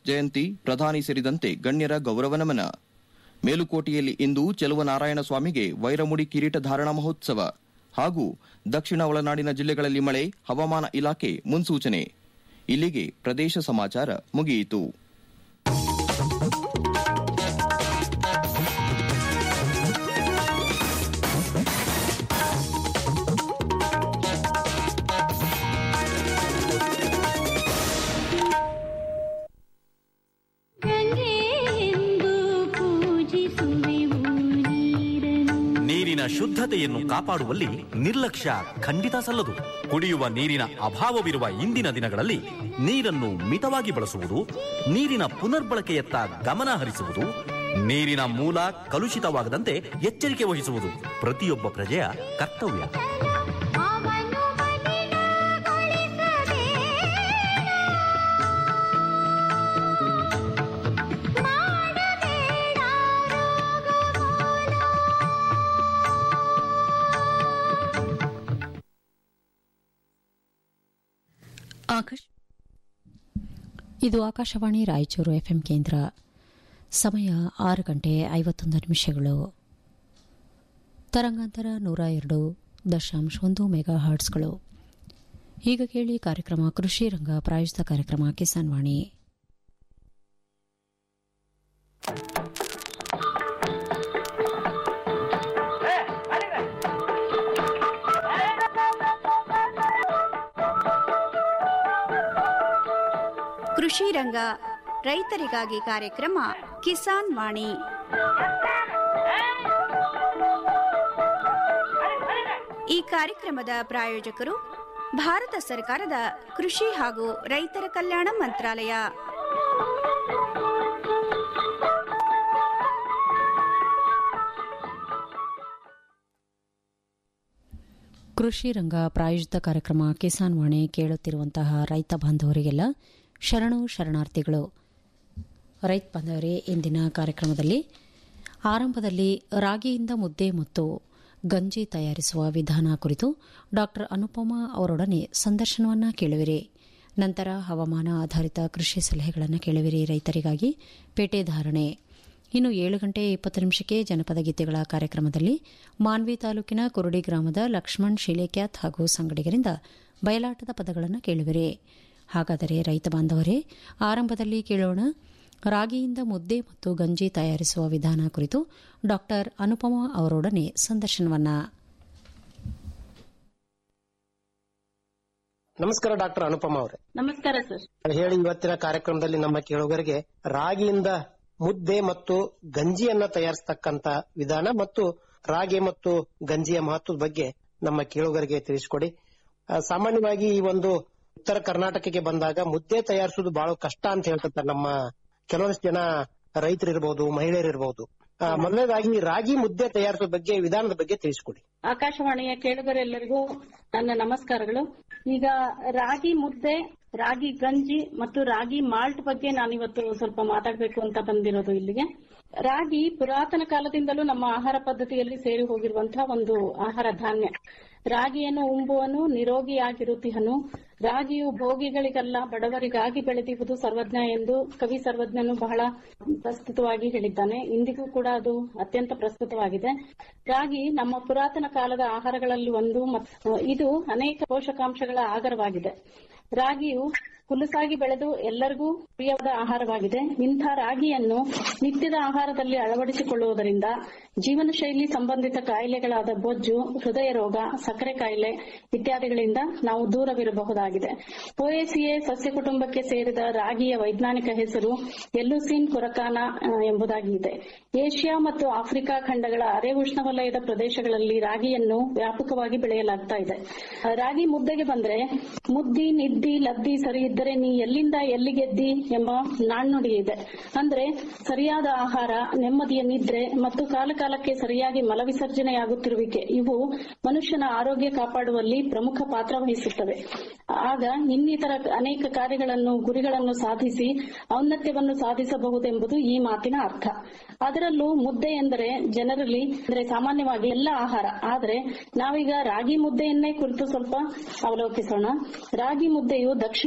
ಜಯಂತಿ ಪ್ರಧಾನಿ ಸೇರಿದಂತೆ ಗಣ್ಯರ ಗೌರವ ನಮನ ಮೇಲುಕೋಟೆಯಲ್ಲಿ ಇಂದು ಚೆಲುವನಾರಾಯಣ ಸ್ವಾಮಿಗೆ ವೈರಮುಡಿ ಕಿರೀಟ ಧಾರಣ ಮಹೋತ್ಸವ ಹಾಗೂ ದಕ್ಷಿಣ ಒಳನಾಡಿನ ಜಿಲ್ಲೆಗಳಲ್ಲಿ ಮಳೆ ಹವಾಮಾನ ಇಲಾಖೆ ಮುನ್ಸೂಚನೆ ಇಲ್ಲಿಗೆ ಪ್ರದೇಶ ಸಮಾಚಾರ ಮುಗಿಯಿತು ಗಂಗೆಯೆಂದು ಪೂಜಿಸುವೆವು ನೀರನ್ನು ನೀರಿನ ಶುದ್ಧತೆಯನ್ನು ಕಾಪಾಡುವಲ್ಲಿ ನಿರ್ಲಕ್ಷ್ಯ ಖಂಡಿತ ಸಲ್ಲದು ಕುಡಿಯುವ ನೀರಿನ ಅಭಾವವಿರುವ ಇಂದಿನ ದಿನಗಳಲ್ಲಿ ನೀರನ್ನು ಮಿತವಾಗಿ ಬಳಸುವುದು ನೀರಿನ ಪುನರ್ಬಳಕೆಯತ್ತ ಗಮನ ಹರಿಸುವುದು ನೀರಿನ ಮೂಲ ಕಲುಷಿತವಾಗದಂತೆ ಎಚ್ಚರಿಕೆ ವಹಿಸುವುದು ಪ್ರತಿಯೊಬ್ಬ ಪ್ರಜೆಯ ಕರ್ತವ್ಯ ಅವನು ಮಲಿನಗೊಳಿಸದೆ ಮಾಡಬೇಡ ರೋಗಮೂಲ ಆಕಾಶ ಇದು ಆಕಾಶವಾಣಿ ರಾಯಚೂರು ಎಫ್ಎಂ ಕೇಂದ್ರ ಸಮಯ ಆರು ಗಂಟೆ ಐವತ್ತೊಂದು ನಿಮಿಷಗಳು ತರಂಗಾಂತರ ನೂರ ಎರಡು ದಶಾಂಶ ಒಂದು ಮೆಗಾ ಹರ್ಟ್ಸ್ಗಳು ಈಗ ಕೇಳಿ ಕಾರ್ಯಕ್ರಮ ಕೃಷಿ ರಂಗ ಪ್ರಾಯೋಜಿತ ಕಾರ್ಯಕ್ರಮ ಕಿಸಾನ್ ವಾಣಿ ಕೃಷಿ ರಂಗ ರೈತರಿಗಾಗಿ ಕಾರ್ಯಕ್ರಮ ಕಿಸಾನ್ ವಾಣಿ ಈ ಕಾರ್ಯಕ್ರಮದ ಪ್ರಾಯೋಜಕರು ಭಾರತ ಸರ್ಕಾರದ ಕೃಷಿ ಹಾಗೂ ರೈತರ ಕಲ್ಯಾಣ ಮಂತ್ರಾಲಯ ಕೃಷಿ ರಂಗ ಪ್ರಾಯೋಜಿತ ಕಾರ್ಯಕ್ರಮ ಕಿಸಾನ್ ವಾಣಿ ಕೇಳುತ್ತಿರುವಂತಹ ರೈತ ಬಾಂಧವರಿಗೆಲ್ಲ ಶರಣು ಶರಣಾರ್ಥಿಗಳು ರೈತ ಬಾಂಧವರೇ ಇಂದಿನ ಕಾರ್ಯಕ್ರಮದಲ್ಲಿ ಆರಂಭದಲ್ಲಿ ರಾಗಿಯಿಂದ ಮುದ್ದೆ ಮತ್ತು ಗಂಜಿ ತಯಾರಿಸುವ ವಿಧಾನ ಕುರಿತು ಡಾ ಅನುಪಮಾ ಅವರೊಡನೆ ಸಂದರ್ಶನವನ್ನ ಕೇಳುವಿರಿ ನಂತರ ಹವಾಮಾನ ಆಧಾರಿತ ಕೃಷಿ ಸಲಹೆಗಳನ್ನು ಕೇಳುವಿರಿ ರೈತರಿಗಾಗಿ ಪೇಟೆ ಧಾರಣೆ ಇನ್ನು ಏಳು ಗಂಟೆ ಇಪ್ಪತ್ತು ನಿಮಿಷಕ್ಕೆ ಜನಪದ ಗೀತೆಗಳ ಕಾರ್ಯಕ್ರಮದಲ್ಲಿ ಮಾನ್ವಿ ತಾಲೂಕಿನ ಕುರುಡಿ ಗ್ರಾಮದ ಲಕ್ಷ್ಮಣ್ ಶಿಲೇಕ್ಯಾತ್ ಹಾಗೂ ಸಂಗಡಿಗರಿಂದ ಬಯಲಾಟದ ಪದಗಳನ್ನು ಕೇಳುವಿರಿ ಹಾಗಾದರೆ ರೈತ ಬಾಂಧವರೇ ಆರಂಭದಲ್ಲಿ ಕೇಳೋಣ ರಾಗಿಯಿಂದ ಮುದ್ದೆ ಮತ್ತು ಗಂಜಿ ತಯಾರಿಸುವ ವಿಧಾನ ಕುರಿತು ಡಾ ಅನುಪಮಾ ಅವರೊಡನೆ ಸಂದರ್ಶನವನ್ನ ನಮಸ್ಕಾರ ಡಾಕ್ಟರ್ ಅನುಪಮ ಅವರೇ ನಮಸ್ಕಾರ ಸರ್ ಹೇಳಿ ಇವತ್ತಿನ ಕಾರ್ಯಕ್ರಮದಲ್ಲಿ ನಮ್ಮ ಕೇಳುಗರಿಗೆ ರಾಗಿಯಿಂದ ಮುದ್ದೆ ಮತ್ತು ಗಂಜಿಯನ್ನ ತಯಾರಿಸತಕ್ಕಂತ ವಿಧಾನ ಮತ್ತು ರಾಗಿ ಮತ್ತು ಗಂಜಿಯ ಮಹತ್ವದ ಬಗ್ಗೆ ನಮ್ಮ ಕೇಳುಗರಿಗೆ ತಿಳಿಸಿಕೊಡಿ ಆ, ಸಾಮಾನ್ಯವಾಗಿ ಈ ಒಂದು ಉತ್ತರ ಕರ್ನಾಟಕಕ್ಕೆ ಬಂದಾಗ ಮುದ್ದೆ ತಯಾರಿಸುವುದು ಬಹಳ ಕಷ್ಟ ಅಂತ ಹೇಳ್ತಾರೆ ನಮ್ಮ ಕೆಲವೊಂದಿಷ್ಟು ಜನ ರೈತರಿರ್ಬಹುದು ಮಹಿಳೆಯರಿರ್ಬಹುದು ಆ, ಮೊದಲನೇದಾಗಿ ರಾಗಿ ಮುದ್ದೆ ತಯಾರಿಸುವ ಬಗ್ಗೆ ವಿಧಾನದ ಬಗ್ಗೆ ತಿಳಿಸಿಕೊಡಿ ಆಕಾಶವಾಣಿಯ ಕೇಳುಗರೆಲ್ಲರಿಗೂ ನನ್ನ ನಮಸ್ಕಾರಗಳು ಈಗ ರಾಗಿ ಮುದ್ದೆ ರಾಗಿ ಗಂಜಿ ಮತ್ತು ರಾಗಿ ಮಾಲ್ಟ್ ಬಗ್ಗೆ ನಾನಿವತ್ತು ಸ್ವಲ್ಪ ಮಾತಾಡಬೇಕು ಅಂತ ಬಂದಿರೋದು ಇಲ್ಲಿಗೆ ರಾಗಿ ಪುರಾತನ ಕಾಲದಿಂದಲೂ ನಮ್ಮ ಆಹಾರ ಪದ್ಧತಿಯಲ್ಲಿ ಸೇರಿ ಹೋಗಿರುವಂತಹ ಒಂದು ಆಹಾರ ಧಾನ್ಯ ರಾಗಿಯನ್ನು ಉಂಬುವನು ನಿರೋಗಿಯಾಗಿರುತ್ತಿಹನು ರಾಗಿಯು ಭೋಗಿಗಳಿಗಲ್ಲ ಬಡವರಿಗಾಗಿ ಬೆಳೆದಿರುವುದು ಸರ್ವಜ್ಞ ಎಂದು ಕವಿ ಸರ್ವಜ್ಞನು ಬಹಳ ಪ್ರಸ್ತುತವಾಗಿ ಹೇಳಿದ್ದಾನೆ ಇಂದಿಗೂ ಕೂಡ ಅದು ಅತ್ಯಂತ ಪ್ರಸ್ತುತವಾಗಿದೆ ರಾಗಿ ನಮ್ಮ ಪುರಾತನ ಕಾಲದ ಆಹಾರಗಳಲ್ಲಿ ಒಂದು ಮತ್ತು ಇದು ಅನೇಕ ಪೋಷಕಾಂಶಗಳ ಆಗರವಾಗಿದೆ ರಾಗಿಯು ಹುಲುಸಾಗಿ ಬೆಳೆದು ಎಲ್ಲರಿಗೂ ಪ್ರಿಯವಾದ ಆಹಾರವಾಗಿದೆ ಇಂಥ ರಾಗಿಯನ್ನು ನಿತ್ಯದ ಆಹಾರದಲ್ಲಿ ಅಳವಡಿಸಿಕೊಳ್ಳುವುದರಿಂದ ಜೀವನ ಶೈಲಿ ಸಂಬಂಧಿತ ಕಾಯಿಲೆಗಳಾದ ಬೊಜ್ಜು ಹೃದಯ ರೋಗ ಸಕ್ಕರೆ ಕಾಯಿಲೆ ಇತ್ಯಾದಿಗಳಿಂದ ನಾವು ದೂರವಿರಬಹುದಾಗಿದೆ ಪೋಯೇಸಿಯೆ ಸಸ್ಯ ಕುಟುಂಬಕ್ಕೆ ಸೇರಿದ ರಾಗಿಯ ವೈಜ್ಞಾನಿಕ ಹೆಸರು ಎಲ್ಲುಸಿನ್ ಕೊರಕಾನ ಆ, ಎಂಬುದಾಗಿ ಇದೆ ಏಷ್ಯಾ ಮತ್ತು ಆಫ್ರಿಕಾ ಖಂಡಗಳ ಅರೆ ಉಷ್ಣವಲಯದ ಪ್ರದೇಶಗಳಲ್ಲಿ ರಾಗಿಯನ್ನು ವ್ಯಾಪಕವಾಗಿ ಬೆಳೆಯಲಾಗ್ತಾ ಇದೆ ಆ, ರಾಗಿ ಮುದ್ದೆಗೆ ಬಂದ್ರೆ ಮುದ್ದಿ ನಿದ್ದಿ ಲದ್ದಿ ಸರಿ ಇದ್ದರೆ ನೀ ಎಲ್ಲಿಂದ ಎಲ್ಲಿಗೆದ್ದಿ ಎಂಬ ನಾಣ್ಣುಡಿ ಇದೆ ಅಂದ್ರೆ ಸರಿಯಾದ ಆಹಾರ ನೆಮ್ಮದಿಯ ನಿದ್ರೆ ಮತ್ತು ಕಾಲಕಾಲಕ್ಕೆ ಸರಿಯಾಗಿ ಮಲವಿಸರ್ಜನೆಯಾಗುತ್ತಿರುವಿಕೆ ಇವು ಮನುಷ್ಯನ ಆರೋಗ್ಯ ಕಾಪಾಡುವಲ್ಲಿ ಪ್ರಮುಖ ಪಾತ್ರ ವಹಿಸುತ್ತವೆ ಆಗ ಇನ್ನಿತರ ಅನೇಕ ಕಾರ್ಯಗಳನ್ನು ಗುರಿಗಳನ್ನು ಸಾಧಿಸಿ ಔನ್ನತ್ಯವನ್ನು ಸಾಧಿಸಬಹುದೆಂಬುದು ಈ ಮಾತಿನ ಅರ್ಥ ಅದರಲ್ಲೂ ಮುದ್ದೆ ಎಂದರೆ ಜನರಲ್ಲಿ ಅಂದ್ರೆ ಸಾಮಾನ್ಯವಾಗಿ ಎಲ್ಲ ಆಹಾರ ಆದ್ರೆ ನಾವೀಗ ರಾಗಿ ಮುದ್ದೆಯನ್ನೇ ಕುರಿತು ಸ್ವಲ್ಪ ಅವಲೋಕಿಸೋಣ ರಾಗಿ ಮುದ್ದೆಯು ದಕ್ಷಿಣ ಕರ್ನಾಟಕ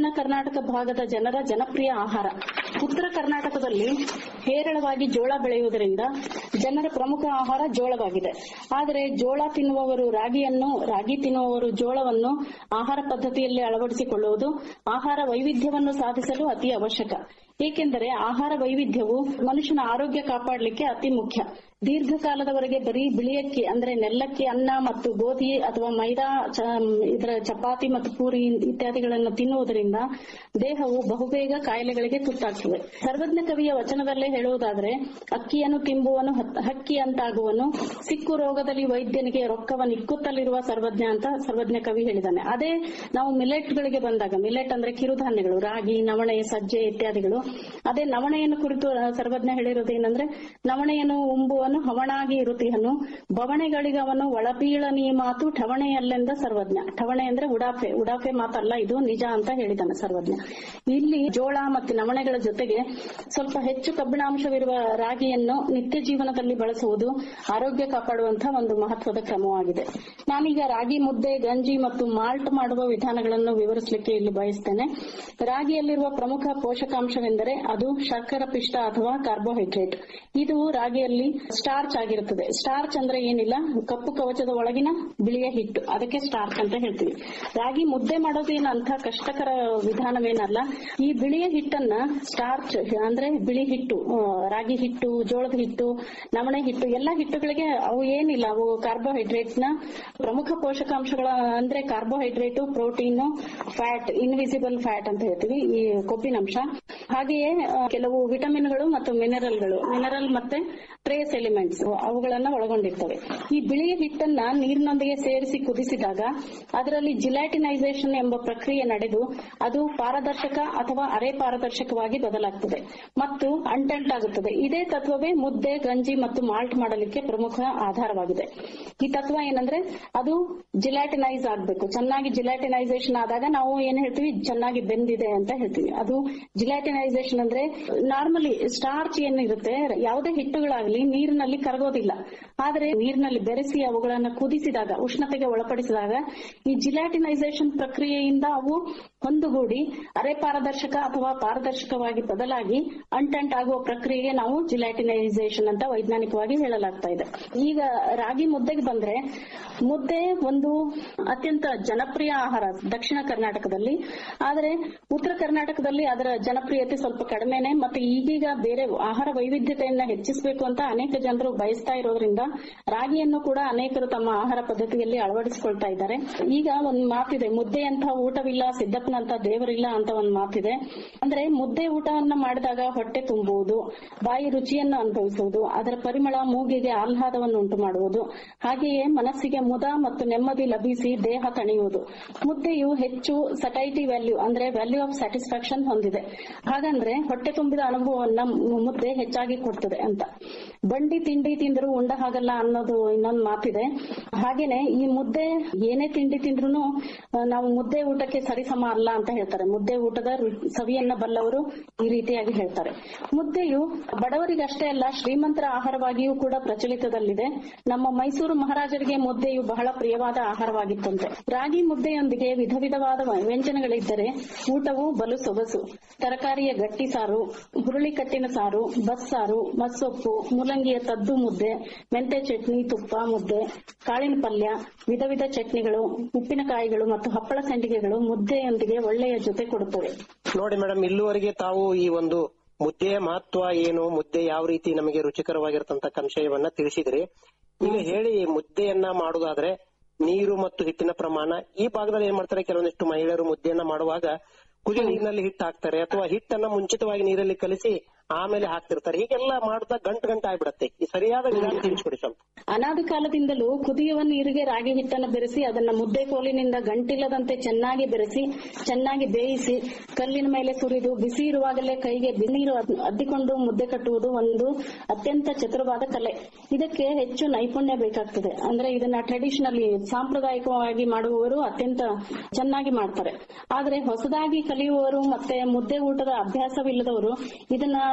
ಕರ್ನಾಟಕ ಭಾಗದ ಜನರ ಜನಪ್ರಿಯ ಆಹಾರ ಉತ್ತರ ಕರ್ನಾಟಕದಲ್ಲಿ ಹೇರಳವಾಗಿ ಜೋಳ ಬೆಳೆಯುವುದರಿಂದ ಜನರ ಪ್ರಮುಖ ಆಹಾರ ಜೋಳವಾಗಿದೆ ಆದರೆ ಜೋಳ ತಿನ್ನುವವರು ರಾಗಿಯನ್ನು ರಾಗಿ ತಿನ್ನುವವರು ಜೋಳವನ್ನು ಆಹಾರ ಪದ್ಧತಿಯಲ್ಲಿ ಅಳವಡಿಸಿಕೊಳ್ಳುವುದು ಆಹಾರ ವೈವಿಧ್ಯವನ್ನು ಸಾಧಿಸಲು ಅತಿ ಅವಶ್ಯಕ ಏಕೆಂದರೆ ಆಹಾರ ವೈವಿಧ್ಯವು ಮನುಷ್ಯನ ಆರೋಗ್ಯ ಕಾಪಾಡಲಿಕ್ಕೆ ಅತಿ ಮುಖ್ಯ ದೀರ್ಘಕಾಲದವರೆಗೆ ಬರೀ ಬಿಳಿಯಕ್ಕಿ ಅಂದ್ರೆ ನೆಲ್ಲಕ್ಕಿ ಅನ್ನ ಮತ್ತು ಗೋಧಿ ಅಥವಾ ಮೈದಾ ಚ- ಇದರ ಚಪಾತಿ ಮತ್ತು ಪೂರಿ ಇತ್ಯಾದಿಗಳನ್ನು ತಿನ್ನುವುದರಿಂದ ದೇಹವು ಬಹುಬೇಗ ಕಾಯಿಲೆಗಳಿಗೆ ತುತ್ತಾಗ್ತದೆ ಸರ್ವಜ್ಞ ಕವಿಯ ವಚನದಲ್ಲೇ ಹೇಳುವುದಾದ್ರೆ ಅಕ್ಕಿಯನ್ನು ತಿಂಬುವನು ಹತ್- ಹಕ್ಕಿ ಅಂತಾಗುವನು ಸಿಕ್ಕು ರೋಗದಲ್ಲಿ ವೈದ್ಯನಿಗೆ ರೊಕ್ಕವನ್ನು ಇಕ್ಕುತ್ತಲಿರುವ ಸರ್ವಜ್ಞ ಅಂತ ಸರ್ವಜ್ಞ ಕವಿ ಹೇಳಿದ್ದಾನೆ ಅದೇ ನಾವು ಮಿಲೆಟ್ ಗಳಿಗೆ ಬಂದಾಗ ಮಿಲೆಟ್ ಅಂದ್ರೆ ಕಿರುಧಾನ್ಯಗಳು ರಾಗಿ ನವಣೆ ಸಜ್ಜೆ ಇತ್ಯಾದಿಗಳು ಅದೇ ನವಣೆಯನ್ನು ಕುರಿತು ಆ, ಸರ್ವಜ್ಞ ಹೇಳಿರೋದು ಏನಂದ್ರೆ ನವಣೆಯನ್ನು ಉಂಬುವನು ಹವಣಾಗಿ ಇರುತಿಹನು ಬವಣೆಗಳಿಗವನು ಒಳಬೀಳನಿ ಮಾತು ಠವಣೆಯಲ್ಲೆಂದ ಸರ್ವಜ್ಞ ಠವಣೆ ಅಂದ್ರೆ ಉಡಾಫೆ ಉಡಾಫೆ ಮಾತಲ್ಲ ಇದು ನಿಜ ಅಂತ ಹೇಳಿದ್ದಾನೆ ಸರ್ವಜ್ಞ ಇಲ್ಲಿ ಜೋಳ ಮತ್ತು ನವಣೆಗಳ ಜೊತೆಗೆ ಸ್ವಲ್ಪ ಹೆಚ್ಚು ಕಬ್ಬಿಣಾಂಶವಿರುವ ರಾಗಿಯನ್ನು ನಿತ್ಯ ಜೀವನದಲ್ಲಿ ಬಳಸುವುದು ಆರೋಗ್ಯ ಕಾಪಾಡುವಂತಹ ಒಂದು ಮಹತ್ವದ ಕ್ರಮವಾಗಿದೆ ನಾನೀಗ ರಾಗಿ ಮುದ್ದೆ ಗಂಜಿ ಮತ್ತು ಮಾಲ್ಟ್ ಮಾಡುವ ವಿಧಾನಗಳನ್ನು ವಿವರಿಸಲಿಕ್ಕೆ ಇಲ್ಲಿ ಬಯಸ್ತೇನೆ ರಾಗಿಯಲ್ಲಿರುವ ಪ್ರಮುಖ ಪೋಷಕಾಂಶವೆಂದರೆ ಅದು ಶರ್ಕರ ಪಿಷ್ಟ ಅಥವಾ ಕಾರ್ಬೋಹೈಡ್ರೇಟ್ ಇದು ರಾಗಿಯಲ್ಲಿ ಸ್ಟಾರ್ಚ್ ಆಗಿರುತ್ತದೆ ಸ್ಟಾರ್ಚ್ ಅಂದ್ರೆ ಏನಿಲ್ಲ ಕಪ್ಪು ಕವಚದ ಒಳಗಿನ ಬಿಳಿಯ ಹಿಟ್ಟು ಅದಕ್ಕೆ ಸ್ಟಾರ್ಚ್ ಅಂತ ಹೇಳ್ತೀವಿ ರಾಗಿ ಮುದ್ದೆ ಮಾಡೋದೇನು ಅಂತ ಕಷ್ಟಕರ ವಿಧಾನವೇನಲ್ಲ ಈ ಬಿಳಿಯ ಹಿಟ್ಟನ್ನ ಸ್ಟಾರ್ಚ್ ಅಂದ್ರೆ ಬಿಳಿ ಹಿಟ್ಟು ಆ, ರಾಗಿ ಹಿಟ್ಟು ಜೋಳದ ಹಿಟ್ಟು ನವಣೆ ಹಿಟ್ಟು ಎಲ್ಲ ಹಿಟ್ಟುಗಳಿಗೆ ಅವು ಏನಿಲ್ಲ ಅವು ಕಾರ್ಬೋಹೈಡ್ರೇಟ್ ನ ಪ್ರಮುಖ ಪೋಷಕಾಂಶಗಳ ಅಂದ್ರೆ carbohydrate protein fat invisible fat ಅಂತ ಹೇಳ್ತೀವಿ ಈ ಕೊಬ್ಬಿನಂಶ ಹಾಗೆಯೇ ಆ, ಕೆಲವು ವಿಟಮಿನ್ಗಳು ಮತ್ತು ಮಿನರಲ್ಗಳು ಮಿನರಲ್ ಮತ್ತೆ ಟ್ರೇಸ್ ಎಲಿಮೆಂಟ್ಸ್ ಅವುಗಳನ್ನ ಒಳಗೊಂಡಿರ್ತವೆ ಈ ಬಿಳಿಯ ಹಿಟ್ಟನ್ನ ನೀರಿನೊಂದಿಗೆ ಸೇರಿಸಿ ಕುದಿಸಿದಾಗ ಅದರಲ್ಲಿ ಜಿಲಾಟಿನೈಸೇಷನ್ ಎಂಬ ಪ್ರಕ್ರಿಯೆ ನಡೆದು ಅದು ಪಾರದರ್ಶಕ ಅಥವಾ ಅರೆ ಪಾರದರ್ಶಕವಾಗಿ ಬದಲಾಗ್ತದೆ ಮತ್ತು ಅಂಟಂಟಾಗುತ್ತದೆ ಇದೇ ತತ್ವವೇ ಮುದ್ದೆ ಗಂಜಿ ಮತ್ತು ಮಾಲ್ಟ್ ಮಾಡಲಿಕ್ಕೆ ಪ್ರಮುಖ ಆಧಾರವಾಗಿದೆ ಈ ತತ್ವ ಏನಂದ್ರೆ ಅದು ಜಿಲಾಟಿನೈಸ್ ಆಗ್ಬೇಕು ಚೆನ್ನಾಗಿ ಜಿಲಾಟಿನೈಸೇಷನ್ ಆದಾಗ ನಾವು ಏನ್ ಹೇಳ್ತೀವಿ ಚೆನ್ನಾಗಿ ಬೆಂದಿದೆ ಅಂತ ಹೇಳ್ತೀವಿ ಅದು ಜಿಲಾಟಿನೈಸೇಷನ್ ಅಂದ್ರೆ ನಾರ್ಮಲಿ ಸ್ಟಾರ್ಚ್ ಏನಿರುತ್ತೆ ಯಾವುದೇ ಹಿಟ್ಟುಗಳಾಗ್ಲಿ ನೀರಿನಲ್ಲಿ ಕರಗೋದಿಲ್ಲ ಆದ್ರೆ ನೀರಿನಲ್ಲಿ ಬೆರೆಸಿ ಅವುಗಳನ್ನ ಕುದಿಸಿದಾಗ ಉಷ್ಣತೆಗೆ ಒಳಪಡಿಸಿದಾಗ ಈ ಜಿಲಾಟಿನೈಸೇಷನ್ ಪ್ರಕ್ರಿಯೆಯಿಂದ ಅವು ಹೊಂದುಗೂಡಿ ಅರೆ ಪಾರದರ್ಶಕ ಅಥವಾ ಪಾರದರ್ಶಕವಾಗಿ ಬದಲಾಗಿ ಅಂಟಂಟ್ ಆಗುವ ಪ್ರಕ್ರಿಯೆಗೆ ನಾವು ಜಿಲಾಟಿನೈಸೇಷನ್ ಅಂತ ವೈಜ್ಞಾನಿಕವಾಗಿ ಹೇಳಲಾಗ್ತಾ ಇದೆ ಈಗ ರಾಗಿ ಮುದ್ದೆಗೆ ಬಂದ್ರೆ ಮುದ್ದೆ ಒಂದು ಅತ್ಯಂತ ಜನಪ್ರಿಯ ಆಹಾರ ದಕ್ಷಿಣ ಕರ್ನಾಟಕದಲ್ಲಿ ಆದರೆ ಉತ್ತರ ಕರ್ನಾಟಕದಲ್ಲಿ ಅದರ ಜನಪ್ರಿಯತೆ ಸ್ವಲ್ಪ ಕಡಿಮೆನೆ ಮತ್ತೆ ಈಗೀಗ ಬೇರೆ ಆಹಾರ ವೈವಿಧ್ಯತೆಯನ್ನ ಹೆಚ್ಚಿಸಬೇಕು ಅಂತ ಅನೇಕ ಜನರು ಬಯಸ್ತಾ ಇರೋದ್ರಿಂದ ರಾಗಿಯನ್ನು ಕೂಡ ಅನೇಕರು ತಮ್ಮ ಆಹಾರ ಪದ್ಧತಿಯಲ್ಲಿ ಅಳವಡಿಸಿಕೊಳ್ತಾ ಇದ್ದಾರೆ ಈಗ ಒಂದ್ ಮಾತಿದೆ ಮುದ್ದೆ ಅಂತ ಊಟವಿಲ್ಲ ಸಿದ್ದಪ್ಪನಂತ ದೇವರಿಲ್ಲ ಅಂತ ಒಂದ್ ಮಾತಿದೆ ಅಂದ್ರೆ ಮುದ್ದೆ ಊಟವನ್ನ ಮಾಡಿದಾಗ ಹೊಟ್ಟೆ ತುಂಬುವುದು ಬಾಯಿ ರುಚಿಯನ್ನು ಅನುಭವಿಸುವುದು ಅದರ ಪರಿಮಳ ಮೂಗಿಗೆ ಆಹ್ಲಾದವನ್ನು ಉಂಟು ಮಾಡುವುದು ಹಾಗೆಯೇ ಮನಸ್ಸಿಗೆ ಮುದ ಮತ್ತು ನೆಮ್ಮದಿ ಲಭಿಸಿ ದೇಹ ತಣಿಯುವುದು ಮುದ್ದೆಯು ಹೆಚ್ಚು ಸಟೈಟಿ ವ್ಯಾಲ್ಯೂ ಅಂದ್ರೆ ವ್ಯಾಲ್ಯೂ ಆಫ್ ಸ್ಯಾಟಿಸ್ಫ್ಯಾಕ್ಷನ್ ಹೊಂದಿದೆ ಹಾಗಂದ್ರೆ ಹೊಟ್ಟೆ ತುಂಬಿದ ಅನುಭವವನ್ನ ಮು- ಮುದ್ದೆ ಹೆಚ್ಚಾಗಿ ಕೊಡ್ತದೆ ಅಂತ ಬಂಡಿ ತಿಂಡಿ ತಿಂದ್ರು ಉಂಡ ಹಾಗಲ್ಲ ಅನ್ನೋದು ಇನ್ನೊಂದು ಮಾತಿದೆ ಹಾಗೇನೆ ಈ ಮುದ್ದೆ ಏನೇ ತಿಂಡಿ ತಿಂದ್ರು ನಾವು ಮುದ್ದೆ ಊಟಕ್ಕೆ ಸರಿಸಮ ಅಲ್ಲ ಅಂತ ಹೇಳ್ತಾರೆ ಮುದ್ದೆ ಊಟದ ರು- ಸವಿಯನ್ನ ಬಲ್ಲವರು ಈ ರೀತಿಯಾಗಿ ಹೇಳ್ತಾರೆ ಮುದ್ದೆಯು ಬಡವರಿಗಷ್ಟೇ ಅಲ್ಲ ಶ್ರೀಮಂತರ ಆಹಾರವಾಗಿಯೂ ಕೂಡ ಪ್ರಚಲಿತದಲ್ಲಿದೆ ನಮ್ಮ ಮೈಸೂರು ಮಹಾರಾಜರಿಗೆ ಮುದ್ದೆಯು ಬಹಳ ಪ್ರಿಯವಾದ ಆಹಾರವಾಗಿತ್ತಂತೆ ರಾಗಿ ಮುದ್ದೆಯೊಂದಿಗೆ ವಿಧ ವಿಧವಾದ ವ್ಯಂಜನಗಳಿದ್ದರೆ ಊಟವು ಬಲು ಸೊಗಸು ತರಕಾರಿಯ ಗಟ್ಟಿ ಸಾರು ಹುರುಳಿಕಟ್ಟಿನ ಸಾರು ಬಸ್ಸಾರು ಮಸ್ಸೊಪ್ಪು ಮೂಲಂಗಿಯ ತದ್ದು ಮುದ್ದೆ ಮೆಂತೆ ಚಟ್ನಿ ತುಪ್ಪ ಮುದ್ದೆ ಕಾಳಿನ ಪಲ್ಯ ವಿಧ ವಿಧ ಚಟ್ನಿಗಳು ಉಪ್ಪಿನಕಾಯಿಗಳು ಮತ್ತು ಹಪ್ಪಳ ಸಂಡಿಗೆಗಳು ಮುದ್ದೆಯೊಂದಿಗೆ ಒಳ್ಳೆಯ ಜೊತೆ ಕೊಡುತ್ತವೆ ನೋಡಿ ಮೇಡಮ್ ಇಲ್ಲಿವರೆಗೆ ತಾವು ಈ ಒಂದು ಮುದ್ದೆಯ ಮಹತ್ವ ಏನು ಮುದ್ದೆ ಯಾವ ರೀತಿ ನಮಗೆ ರುಚಿಕರವಾಗಿರತಕ್ಕಂತ ವಿಷಯವನ್ನ ತಿಳಿಸಿದ್ರಿ ಈಗ ಹೇಳಿ ಮುದ್ದೆಯನ್ನ ಮಾಡುದಾದ್ರೆ ನೀರು ಮತ್ತು ಹಿಟ್ಟಿನ ಪ್ರಮಾಣ ಈ ಭಾಗದಲ್ಲಿ ಏನ್ ಮಾಡ್ತಾರೆ ಕೆಲವೊಂದಿಷ್ಟು ಮಹಿಳೆಯರು ಮುದ್ದೆಯನ್ನ ಮಾಡುವಾಗ ಕುದಿ ನೀರಿನಲ್ಲಿ ಹಿಟ್ಟು ಹಾಕ್ತಾರೆ ಅಥವಾ ಹಿಟ್ಟನ್ನ ಮುಂಚಿತವಾಗಿ ನೀರಲ್ಲಿ ಕಲಿಸಿ ಆಮೇಲೆ ಹಾಕ್ತಿರ್ತಾರೆ ಹೀಗೆಲ್ಲ ಮಾಡುತ್ತಾ ಗಂಟು ಗಂಟು ಆಗ್ಬಿಡತ್ತೆ ಈ ಸರಿಯಾದ ವಿಧಾನ ತಿಳಿಸ್ಕೊಡಿ ಸ್ವಲ್ಪ ಅನಾದಿ ಕಾಲದಿಂದಲೂ ಕುದಿಯುವ ನೀರಿಗೆ ರಾಗಿ ಹಿಟ್ಟನ್ನು ಬೆರೆಸಿ ಅದನ್ನ ಮುದ್ದೆ ಕೋಲಿನಿಂದ ಗಂಟಿಲ್ಲದಂತೆ ಚೆನ್ನಾಗಿ ಬೆರೆಸಿ ಚೆನ್ನಾಗಿ ಬೇಯಿಸಿ ಕಲ್ಲಿನ ಮೇಲೆ ಸುರಿದು ಬಿಸಿ ಇರುವಾಗಲೇ ಕೈಗೆ ಬಿಸಿನೀರು ಅದ್- ಅದ್ದಿಕೊಂಡು ಮುದ್ದೆ ಕಟ್ಟುವುದು ಒಂದು ಅತ್ಯಂತ ಚತುರವಾದ ಕಲೆ ಇದಕ್ಕೆ ಹೆಚ್ಚು ನೈಪುಣ್ಯ ಬೇಕಾಗ್ತದೆ ಅಂದ್ರೆ ಇದನ್ನ ಟ್ರೆಡಿಷನಲಿ ಸಾಂಪ್ರದಾಯಿಕವಾಗಿ ಮಾಡುವವರು ಅತ್ಯಂತ ಚೆನ್ನಾಗಿ ಮಾಡ್ತಾರೆ ಆದ್ರೆ ಹೊಸದಾಗಿ ಕಲಿಯುವವರು ಮತ್ತೆ ಮುದ್ದೆ ಊಟದ ಅಭ್ಯಾಸವಿಲ್ಲದವರು ಇದನ್ನ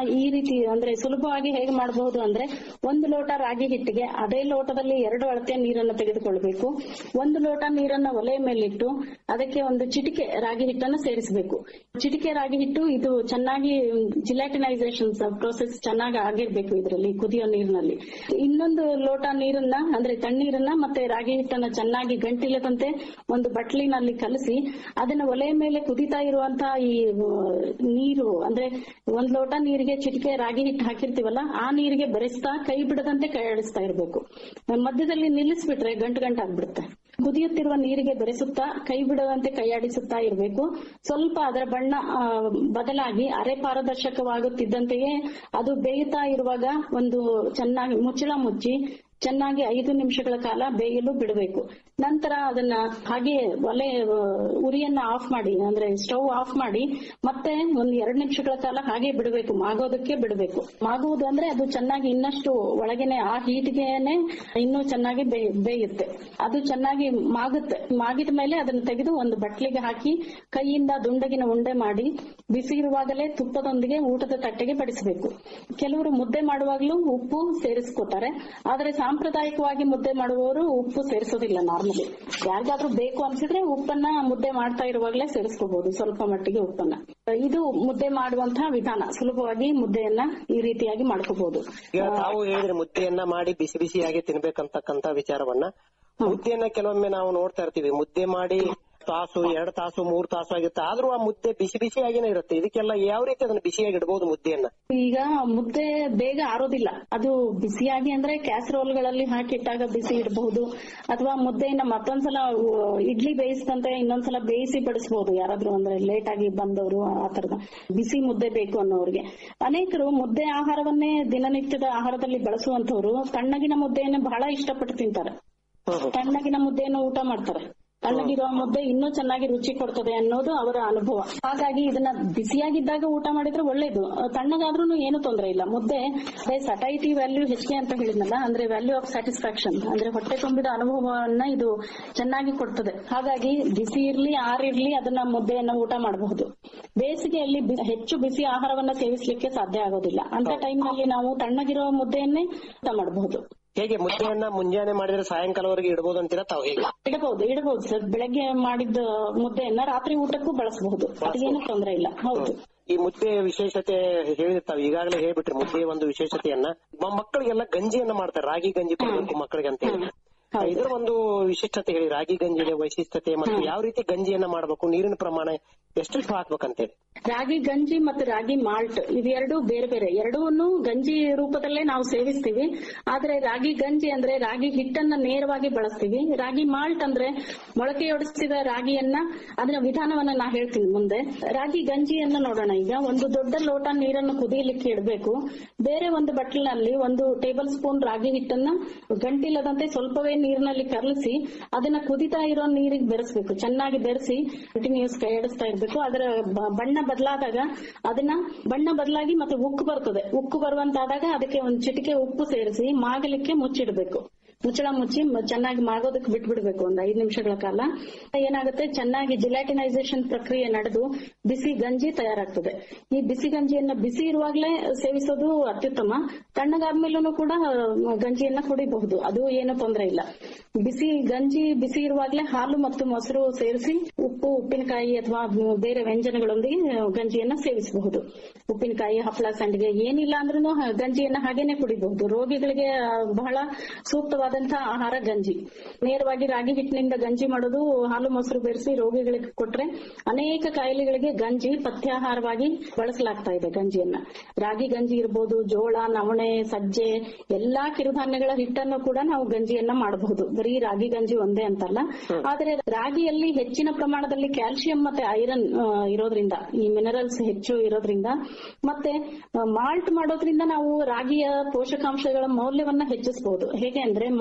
ಈ ರೀತಿ ಅಂದ್ರೆ ಸುಲಭವಾಗಿ ಹೇಗೆ ಮಾಡಬಹುದು ಅಂದ್ರೆ ಒಂದು ಲೋಟ ರಾಗಿ ಹಿಟ್ಟಿಗೆ ಅದೇ ಲೋಟದಲ್ಲಿ ಎರಡು ಅಳತೆ ನೀರನ್ನು ತೆಗೆದುಕೊಳ್ಬೇಕು ಒಂದು ಲೋಟ ನೀರನ್ನ ಒಲೆ ಮೇಲಿಟ್ಟು ಅದಕ್ಕೆ ಒಂದು ಚಿಟಿಕೆ ರಾಗಿ ಹಿಟ್ಟನ್ನು ಸೇರಿಸಬೇಕು ಚಿಟಿಕೆ ರಾಗಿ ಹಿಟ್ಟು ಇದು ಚೆನ್ನಾಗಿ ಜಿಲಾಟಿನೈಸೇಷನ್ ಪ್ರೋಸೆಸ್ ಚೆನ್ನಾಗಿ ಆಗಿರ್ಬೇಕು ಇದರಲ್ಲಿ ಕುದಿಯೋ ನೀರಿನಲ್ಲಿ ಇನ್ನೊಂದು ಲೋಟ ನೀರನ್ನ ಅಂದ್ರೆ ತಣ್ಣೀರನ್ನ ಮತ್ತೆ ರಾಗಿ ಹಿಟ್ಟನ್ನ ಚೆನ್ನಾಗಿ ಗಂಟಿಲ್ಲದಂತೆ ಒಂದು ಬಟ್ಲಿನಲ್ಲಿ ಕಲಸಿ ಅದನ್ನ ಒಲೆ ಮೇಲೆ ಕುದಿತಾ ಇರುವಂತಹ ಈ ಆ, ನೀರು ಅಂದ್ರೆ ಒಂದ್ ಲೋಟ ನೀರಿಗೆ ಚಿಟಿಕೆ ರಾಗಿ ಹಿಟ್ಟು ಹಾಕಿರ್ತೀವಲ್ಲ ಆ ನೀರಿಗೆ ಬೆರೆಸ್ತಾ ಕೈ ಬಿಡದಂತೆ ಕೈ ಆಡಿಸ್ತಾ ಇರಬೇಕು ಮಧ್ಯದಲ್ಲಿ ನಿಲ್ಲಿಸ್ಬಿಟ್ರೆ ಗಂಟು ಗಂಟಾಗ್ಬಿಡುತ್ತೆ ಕುದಿಯುತ್ತಿರುವ ನೀರಿಗೆ ಬೆರೆಸುತ್ತಾ ಕೈ ಬಿಡದಂತೆ ಕೈಯಾಡಿಸುತ್ತಾ ಇರಬೇಕು ಸ್ವಲ್ಪ ಅದರ ಬಣ್ಣ ಆ, ಬದಲಾಗಿ ಅರೆ ಪಾರದರ್ಶಕವಾಗುತ್ತಿದ್ದಂತೆಯೇ ಅದು ಬೇಯುತ್ತಾ ಇರುವಾಗ ಒಂದು ಚೆನ್ನಾಗಿ ಮುಚ್ಚಳ ಮುಚ್ಚಿ ಚೆನ್ನಾಗಿ ಐದು ನಿಮಿಷಗಳ ಕಾಲ ಬೇಯಲು ಬಿಡಬೇಕು ನಂತರ ಅದನ್ನ ಹಾಗೆ ಒಲೆ ಆ, ಉರಿಯನ್ನ ಆಫ್ ಮಾಡಿ ಅಂದ್ರೆ ಸ್ಟವ್ ಆಫ್ ಮಾಡಿ ಮತ್ತೆ ಒಂದು ಎರಡು ನಿಮಿಷಗಳ ಕಾಲ ಹಾಗೆ ಬಿಡಬೇಕು ಮಾಗೋದಕ್ಕೆ ಬಿಡಬೇಕು ಮಾಗುವುದು ಅಂದ್ರೆ ಅದು ಚೆನ್ನಾಗಿ ಇನ್ನಷ್ಟು ಒಳಗೇನೆ ಆ ಹೀಟ್ಗೆನೆ ಇನ್ನೂ ಚೆನ್ನಾಗಿ ಬೇಯ್- ಬೇಯುತ್ತೆ ಅದು ಚೆನ್ನಾಗಿ ಮಾಗುತ್ತೆ ಮಾಗಿದ ಮೇಲೆ ಅದನ್ನ ತೆಗೆದು ಒಂದು ಬಟ್ಲಿಗೆ ಹಾಕಿ ಕೈಯಿಂದ ದುಂಡಗಿನ ಉಂಡೆ ಮಾಡಿ ಬಿಸಿ ಇರುವಾಗಲೇ ತುಪ್ಪದೊಂದಿಗೆ ಊಟದ ತಟ್ಟೆಗೆ ಬಡಿಸಬೇಕು ಕೆಲವರು ಮುದ್ದೆ ಮಾಡುವಾಗಲೂ ಉಪ್ಪು ಸೇರಿಸ್ಕೋತಾರೆ ಆದ್ರೆ ಸಾಂಪ್ರದಾಯಿಕವಾಗಿ ಮುದ್ದೆ ಮಾಡುವವರು ಉಪ್ಪು ಸೇರಿಸೋದಿಲ್ಲ ನಾರ್ಮಲಿ ಯಾರಿಗಾದ್ರೂ ಬೇಕು ಅನ್ಸಿದ್ರೆ ಉಪ್ಪನ್ನ ಮುದ್ದೆ ಮಾಡ್ತಾ ಇರುವಾಗಲೇ ಸೇರಿಸ್ಕೋಬಹುದು ಸ್ವಲ್ಪ ಮಟ್ಟಿಗೆ ಉಪ್ಪನ್ನ ಇದು ಮುದ್ದೆ ಮಾಡುವಂತಹ ವಿಧಾನ ಸುಲಭವಾಗಿ ಮುದ್ದೆಯನ್ನ ಈ ರೀತಿಯಾಗಿ ಮಾಡ್ಕೋಬಹುದು ಈಗ ತಾವು ಹೇಳಿದ್ರೆ ಮುದ್ದೆಯನ್ನ ಮಾಡಿ ಬಿಸಿ ಬಿಸಿಯಾಗಿ ತಿನ್ಬೇಕಂತಕ್ಕಂತ ವಿಚಾರವನ್ನ ಮುದ್ದೆಯನ್ನ ಕೆಲವೊಮ್ಮೆ ನಾವು ನೋಡ್ತಾ ಇರ್ತೀವಿ ಮುದ್ದೆ ಮಾಡಿ ತಾಸು ಎರಡು ತಾಸು ಮೂರು ತಾಸು ಆಗಿರುತ್ತೆ ಆದ್ರೂ ಆ ಮುದ್ದೆ ಬಿಸಿ ಬಿಸಿಯಾಗಿನೇ ಇರುತ್ತೆ ಇದಕ್ಕೆಲ್ಲ ಯಾವ ರೀತಿ ಅದನ್ನ ಬಿಸಿಯಾಗಿ ಇಡಬಹುದು ಮುದ್ದೆಯನ್ನ ಈಗ ಮುದ್ದೆ ಬೇಗ ಆರೋದಿಲ್ಲ ಅದು ಬಿಸಿಯಾಗಿ ಅಂದ್ರೆ ಕ್ಯಾಸರೋಲ್ಗಳಲ್ಲಿ ಹಾಕಿಟ್ಟಾಗ ಬಿಸಿ ಇಡಬಹುದು ಅಥವಾ ಮುದ್ದೆಯನ್ನ ಮತ್ತೊಂದ್ಸಲ ಉ- ಇಡ್ಲಿ ಬೇಯಿಸಿದಂತೆ ಇನ್ನೊಂದ್ಸಲ ಬೇಯಿಸಿ ಬಡಿಸಬಹುದು ಯಾರಾದ್ರೂ ಅಂದ್ರೆ ಲೇಟ್ ಆಗಿ ಬಂದವರು ಆ ತರದ ಬಿಸಿ ಮುದ್ದೆ ಬೇಕು ಅನ್ನೋರಿಗೆ ಅನೇಕರು ಮುದ್ದೆ ಆಹಾರವನ್ನೇ ದಿನನಿತ್ಯದ ಆಹಾರದಲ್ಲಿ ಬಳಸುವಂತವರು ತಣ್ಣಗಿನ ಮುದ್ದೆಯನ್ನು ಬಹಳ ಇಷ್ಟಪಟ್ಟು ತಿಂತಾರೆ ತಣ್ಣಗಿನ ಮುದ್ದೆಯನ್ನು ಊಟ ಮಾಡ್ತಾರೆ ತಣ್ಣಗಿರುವ ಮುದ್ದೆ ಇನ್ನೂ ಚೆನ್ನಾಗಿ ರುಚಿ ಕೊಡ್ತದೆ ಅನ್ನೋದು ಅವರ ಅನುಭವ ಹಾಗಾಗಿ ಇದನ್ನ ಬಿಸಿಯಾಗಿದ್ದಾಗ ಊಟ ಮಾಡಿದ್ರೆ ಒಳ್ಳೇದು ತಣ್ಣಗಾದ್ರೂ ಏನು ತೊಂದರೆ ಇಲ್ಲ ಮುದ್ದೆ ಅದೇ ಸಟೈಟಿ ವ್ಯಾಲ್ಯೂ ಹೆಚ್ಚಿಗೆ ಅಂತ ಹೇಳಿದ್ನಲ್ಲ ಅಂದ್ರೆ ವ್ಯಾಲ್ಯೂ ಆಫ್ ಸ್ಯಾಟಿಸ್ಫ್ಯಾಕ್ಷನ್ ಅಂದ್ರೆ ಹೊಟ್ಟೆ ತುಂಬಿದ ಅನುಭವವನ್ನ ಇದು ಚೆನ್ನಾಗಿ ಕೊಡ್ತದೆ ಹಾಗಾಗಿ ಬಿಸಿ ಇರ್ಲಿ ಆರಿರ್ಲಿ ಅದನ್ನ ಮುದ್ದೆಯನ್ನ ಊಟ ಮಾಡಬಹುದು ಬೇಸಿಗೆಯಲ್ಲಿ ಬಿ- ಹೆಚ್ಚು ಬಿಸಿ ಆಹಾರವನ್ನ ಸೇವಿಸಲಿಕ್ಕೆ ಸಾಧ್ಯ ಆಗೋದಿಲ್ಲ ಅಂತ ಟೈಮ್ ನಲ್ಲಿ ನಾವು ತಣ್ಣಗಿರೋ ಮುದ್ದೆಯನ್ನೇ ಊಟ ಮಾಡಬಹುದು ಹೇಗೆ ಮುದ್ದೆಯನ್ನ ಮುಂಜಾನೆ ಮಾಡಿದ್ರೆ ಸಾಯಂಕಾಲವರೆಗೆ ಇಡಬಹುದು ಅಂತೀರಾ ತಾವು ಹೇಗೆ ಇಡಬಹುದು ಇಡಬಹುದು ಸರ್ ಬೆಳಗ್ಗೆ ಮಾಡಿದ ಮುದ್ದೆಯನ್ನ ರಾತ್ರಿ ಊಟಕ್ಕೂ ಬಳಸಬಹುದು ಅದೇನು ತೊಂದರೆ ಇಲ್ಲ ಹೌದು ಈ ಮುದ್ದೆ ವಿಶೇಷತೆ ಹೇಳಿರ್ತಾವೆ ಈಗಾಗಲೇ ಹೇಳ್ಬಿಟ್ರಿ ಮುದ್ದೆಯ ಒಂದು ವಿಶೇಷತೆಯನ್ನ ಮ- ಮಕ್ಕಳಿಗೆಲ್ಲ ಗಂಜಿಯನ್ನ ಮಾಡ್ತಾರೆ ರಾಗಿ ಗಂಜಿ ಕೊಡ್ಬೇಕು ಮಕ್ಕಳಿಗೆ ಅಂತ ಹೇಳಿ ಇದರ ಒಂದು ವಿಶಿಷ್ಟತೆ ಹೇಳಿ ರಾಗಿ ಗಂಜಿಯ ವೈಶಿಷ್ಟ್ಯತೆ ಮತ್ತು ಯಾವ ರೀತಿ ಗಂಜಿಯನ್ನ ಮಾಡಬೇಕು ನೀರಿನ ಪ್ರಮಾಣ ಎಷ್ಟೆಷ್ಟು ಹಾಕ್ಬೇಕಂತೇಳಿ ರಾಗಿ ಗಂಜಿ ಮತ್ತು ರಾಗಿ ಮಾಲ್ಟ್ ಇವೆರಡು ಬೇರೆ ಬೇರೆ ಎರಡೂನು ಗಂಜಿ ರೂಪದಲ್ಲೇ ನಾವು ಸೇವಿಸ್ತೀವಿ ಆದ್ರೆ ರಾಗಿ ಗಂಜಿ ಅಂದ್ರೆ ರಾಗಿ ಹಿಟ್ಟನ್ನ ನೇರವಾಗಿ ಬಳಸ್ತೀವಿ ರಾಗಿ ಮಾಲ್ಟ್ ಅಂದ್ರೆ ಮೊಳಕೆಯೊಡಿಸಿದ ರಾಗಿಯನ್ನ ಅದರ ವಿಧಾನವನ್ನ ನಾ ಹೇಳ್ತೀನಿ ಮುಂದೆ ರಾಗಿ ಗಂಜಿಯನ್ನ ನೋಡೋಣ ಈಗ ಒಂದು ದೊಡ್ಡ ಲೋಟ ನೀರನ್ನು ಕುದಿಯಲಿಕ್ಕೆ ಇಡಬೇಕು ಬೇರೆ ಒಂದು ಬಟ್ಲಿನಲ್ಲಿ ಒಂದು ಟೇಬಲ್ ಸ್ಪೂನ್ ರಾಗಿ ಹಿಟ್ಟನ್ನ ಗಂಟಿಲ್ಲದಂತೆ ಸ್ವಲ್ಪವೇ ನೀರಿನಲ್ಲಿ ಕರಳಿಸಿ ಅದನ್ನ ಕುದಿತಾ ಇರೋ ನೀರಿಗೆ ಬೆರೆಸ್ಬೇಕು ಚೆನ್ನಾಗಿ ಬೆರೆಸಿ ಕಂಟಿನ್ಯೂಸ್ ಕೈಯಾಡಿಸ್ತಾ ಇರ್ಬೇಕು ಅದರ ಬ- ಬಣ್ಣ ಬದಲಾದಾಗ ಅದನ್ನ ಬಣ್ಣ ಬದಲಾಗಿ ಮತ್ತೆ ಉಕ್ಕು ಬರ್ತದೆ ಉಕ್ಕು ಬರುವಂತಾದಾಗ ಅದಕ್ಕೆ ಒಂದು ಚಿಟಿಕೆ ಉಪ್ಪು ಸೇರಿಸಿ ಮಾಗಲಿಕ್ಕೆ ಮುಚ್ಚಿಡಬೇಕು ಮುಚ್ಚಳ ಮುಚ್ಚಿ ಮ- ಚೆನ್ನಾಗಿ ಮಾಗೋದಕ್ಕೆ ಬಿಟ್ಬಿಡ್ಬೇಕು ಒಂದು ಐದು ನಿಮಿಷಗಳ ಕಾಲ ಏನಾಗುತ್ತೆ ಚೆನ್ನಾಗಿ ಜಿಲಾಟಿನೈಸೇಷನ್ ಪ್ರಕ್ರಿಯೆ ನಡೆದು ಬಿಸಿ ಗಂಜಿ ತಯಾರಾಗ್ತದೆ ಈ ಬಿಸಿ ಗಂಜಿಯನ್ನ ಬಿಸಿ ಇರುವಾಗಲೇ ಸೇವಿಸೋದು ಅತ್ಯುತ್ತಮ ತಣ್ಣಗಾದ್ಮೇಲೂ ಕೂಡ ಆ, ಗಂಜಿಯನ್ನ ಕುಡಿಬಹುದು ಅದು ಏನು ತೊಂದರೆ ಇಲ್ಲ ಬಿಸಿ ಗಂಜಿ ಬಿಸಿ ಇರುವಾಗಲೇ ಹಾಲು ಮತ್ತು ಮೊಸರು ಸೇರಿಸಿ ಉಪ್ಪು ಉಪ್ಪಿನಕಾಯಿ ಅಥವಾ ಬೇರೆ ವ್ಯಂಜನಗಳೊಂದಿಗೆ ಗಂಜಿಯನ್ನ ಸೇವಿಸಬಹುದು ಉಪ್ಪಿನಕಾಯಿ ಹಪ್ಪಳ ಸಂಡಿಗೆ ಏನಿಲ್ಲ ಅಂದ್ರೂ ಗಂಜಿಯನ್ನ ಹಾಗೇನೆ ಕುಡಿಬಹುದು ರೋಗಿಗಳಿಗೆ ಆ, ಬಹಳ ಸೂಕ್ತವಾದಂತಹ ಆಹಾರ ಗಂಜಿ ನೇರವಾಗಿ ರಾಗಿ ಹಿಟ್ಟಿನಿಂದ ಗಂಜಿ ಮಾಡೋದು ಹಾಲು ಮೊಸರು ಬೆರೆಸಿ ರೋಗಿಗಳಿಗೆ ಕೊಟ್ರೆ ಅನೇಕ ಕಾಯಿಲೆಗಳಿಗೆ ಗಂಜಿ ಪಥ್ಯಾಹಾರವಾಗಿ ಬಳಸಲಾಗ್ತಾ ಇದೆ ಗಂಜಿಯನ್ನ ರಾಗಿ ಗಂಜಿ ಇರ್ಬೋದು ಜೋಳ ನವಣೆ ಸಜ್ಜೆ ಎಲ್ಲಾ ಕಿರುಧಾನ್ಯಗಳ ಹಿಟ್ಟನ್ನು ಕೂಡ ನಾವು ಗಂಜಿಯನ್ನ ಮಾಡಬಹುದು ಬರೀ ರಾಗಿ ಗಂಜಿ ಒಂದೇ ಅಂತಲ್ಲ ಆದ್ರೆ ರಾಗಿಯಲ್ಲಿ ಹೆಚ್ಚಿನ ಪ್ರಮಾಣದಲ್ಲಿ ಕ್ಯಾಲ್ಸಿಯಂ ಮತ್ತೆ ಐರನ್ ಇರೋದ್ರಿಂದ ಈ ಮಿನರಲ್ಸ್ ಹೆಚ್ಚು ಇರೋದ್ರಿಂದ ಮತ್ತೆ ಮಾಲ್ಟ್ ಮಾಡೋದ್ರಿಂದ ನಾವು ರಾಗಿಯ ಪೋಷಕಾಂಶಗಳ ಮೌಲ್ಯವನ್ನ ಹೆಚ್ಚಿಸಬಹುದು ಹೇಗೆ ಅಂದ್ರೆ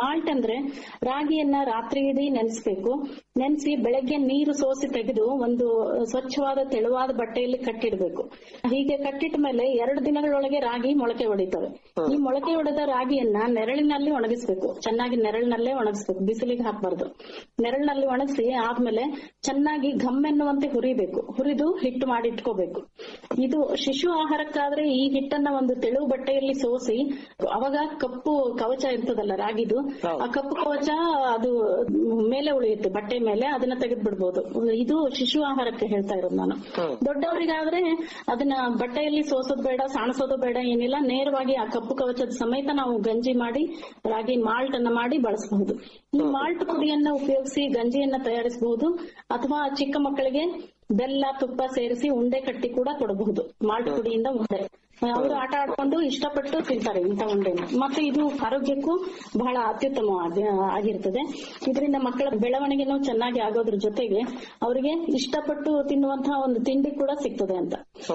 ಮಾಲ್ಟ್ ಅಂದ್ರೆ ರಾಗಿಯನ್ನ ರಾತ್ರಿ ಇಡೀ ನೆನೆಸ್ಬೇಕು ನೆನೆಸಿ ಬೆಳಗ್ಗೆ ನೀರು ಸೋಸಿ ತೆಗೆದು ಒಂದು ಸ್ವಚ್ಛವಾದ ತೆಳುವಾದ ಬಟ್ಟೆಯಲ್ಲಿ ಕಟ್ಟಿಡ್ಬೇಕು ಹೀಗೆ ಕಟ್ಟಿಟ್ಟ ಮೇಲೆ ಎರಡು ದಿನಗಳೊಳಗೆ ರಾಗಿ ಮೊಳಕೆ ಹೊಡಿತವೆ ಈ ಮೊಳಕೆ ಹೊಡೆದ ರಾಗಿಯನ್ನ ನೆರಳಿನಲ್ಲಿ ಒಣಗಿಸ್ಬೇಕು ಚೆನ್ನಾಗಿ ನೆರಳಿನಲ್ಲೇ ಒಣಗಿಸ್ಬೇಕು ಬಿಸಿಲಿಗೆ ಹಾಕಬಾರ್ದು ನೆರಳಿನಲ್ಲಿ ಒಣಗಿಸಿ ಆದ್ಮೇಲೆ ಚೆನ್ನಾಗಿ ಘಮ್ ಎನ್ನುವಂತೆ ಹುರಿಬೇಕು ಹುರಿದು ಹಿಟ್ಟು ಮಾಡಿ ಇಟ್ಕೋಬೇಕು ಇದು ಶಿಶು ಆಹಾರಕ್ಕಾದ್ರೆ ಈ ಹಿಟ್ಟನ್ನ ಒಂದು ತೆಳು ಬಟ್ಟೆಯಲ್ಲಿ ಸೋಸಿ ಅವಾಗ ಕಪ್ಪು ಕವಚ ಇರ್ತದಲ್ಲ ರಾಗಿದು ಆ ಕಪ್ಪು ಕವಚ ಅದು ಮೇಲೆ ಉಳಿಯುತ್ತೆ ಬಟ್ಟೆ ಮೇಲೆ ಅದನ್ನ ತೆಗೆದು ಬಿಡ್ಬೋದು ಇದು ಶಿಶು ಆಹಾರಕ್ಕೆ ಹೇಳ್ತಾ ಇರೋದು ನಾನು ದೊಡ್ಡವರಿಗಾದ್ರೆ ಅದನ್ನ ಬಟ್ಟೆಯಲ್ಲಿ ಸೋಸೋದು ಬೇಡ ಸಾಣಿಸೋದು ಬೇಡ ಏನಿಲ್ಲ ನೇರವಾಗಿ ಆ ಕಪ್ಪು ಕವಚದ ಸಮೇತ ನಾವು ಗಂಜಿ ಮಾಡಿ ರಾಗಿ ಮಾಲ್ಟ್ ಅನ್ನ ಮಾಡಿ ಬಳಸಬಹುದು ಈ ಮಾಲ್ಟ್ ಪುಡಿಯನ್ನ ಉಪಯೋಗಿಸಿ ಗಂಜಿಯನ್ನ ತಯಾರಿಸಬಹುದು ಅಥವಾ ಚಿಕ್ಕ ಮಕ್ಕಳಿಗೆ ಬೆಲ್ಲ ತುಪ್ಪ ಸೇರಿಸಿ ಉಂಡೆ ಕಟ್ಟಿ ಕೂಡ ಕೊಡಬಹುದು ಮಾಲ್ಟ್ ಪುಡಿಯಿಂದ ಉಂಡೆ ಅವರು ಆಟ ಆಡ್ಕೊಂಡು ಇಷ್ಟಪಟ್ಟು ತಿಂತಾರೆ ಇಂಥ ಉಂಡೆನ ಮತ್ತೆ ಇದು ಆರೋಗ್ಯಕ್ಕೂ ಬಹಳ ಅತ್ಯುತ್ತಮ ಆಗಿರ್ತದೆ ಇದರಿಂದ ಮಕ್ಕಳ ಬೆಳವಣಿಗೆನೂ ಚೆನ್ನಾಗಿ ಆಗೋದ್ರ ಜೊತೆಗೆ ಅವರಿಗೆ ಇಷ್ಟಪಟ್ಟು ತಿನ್ನುವಂತಹ ಒಂದು ತಿಂಡಿ ಕೂಡ ಸಿಗ್ತದೆ ಅಂತ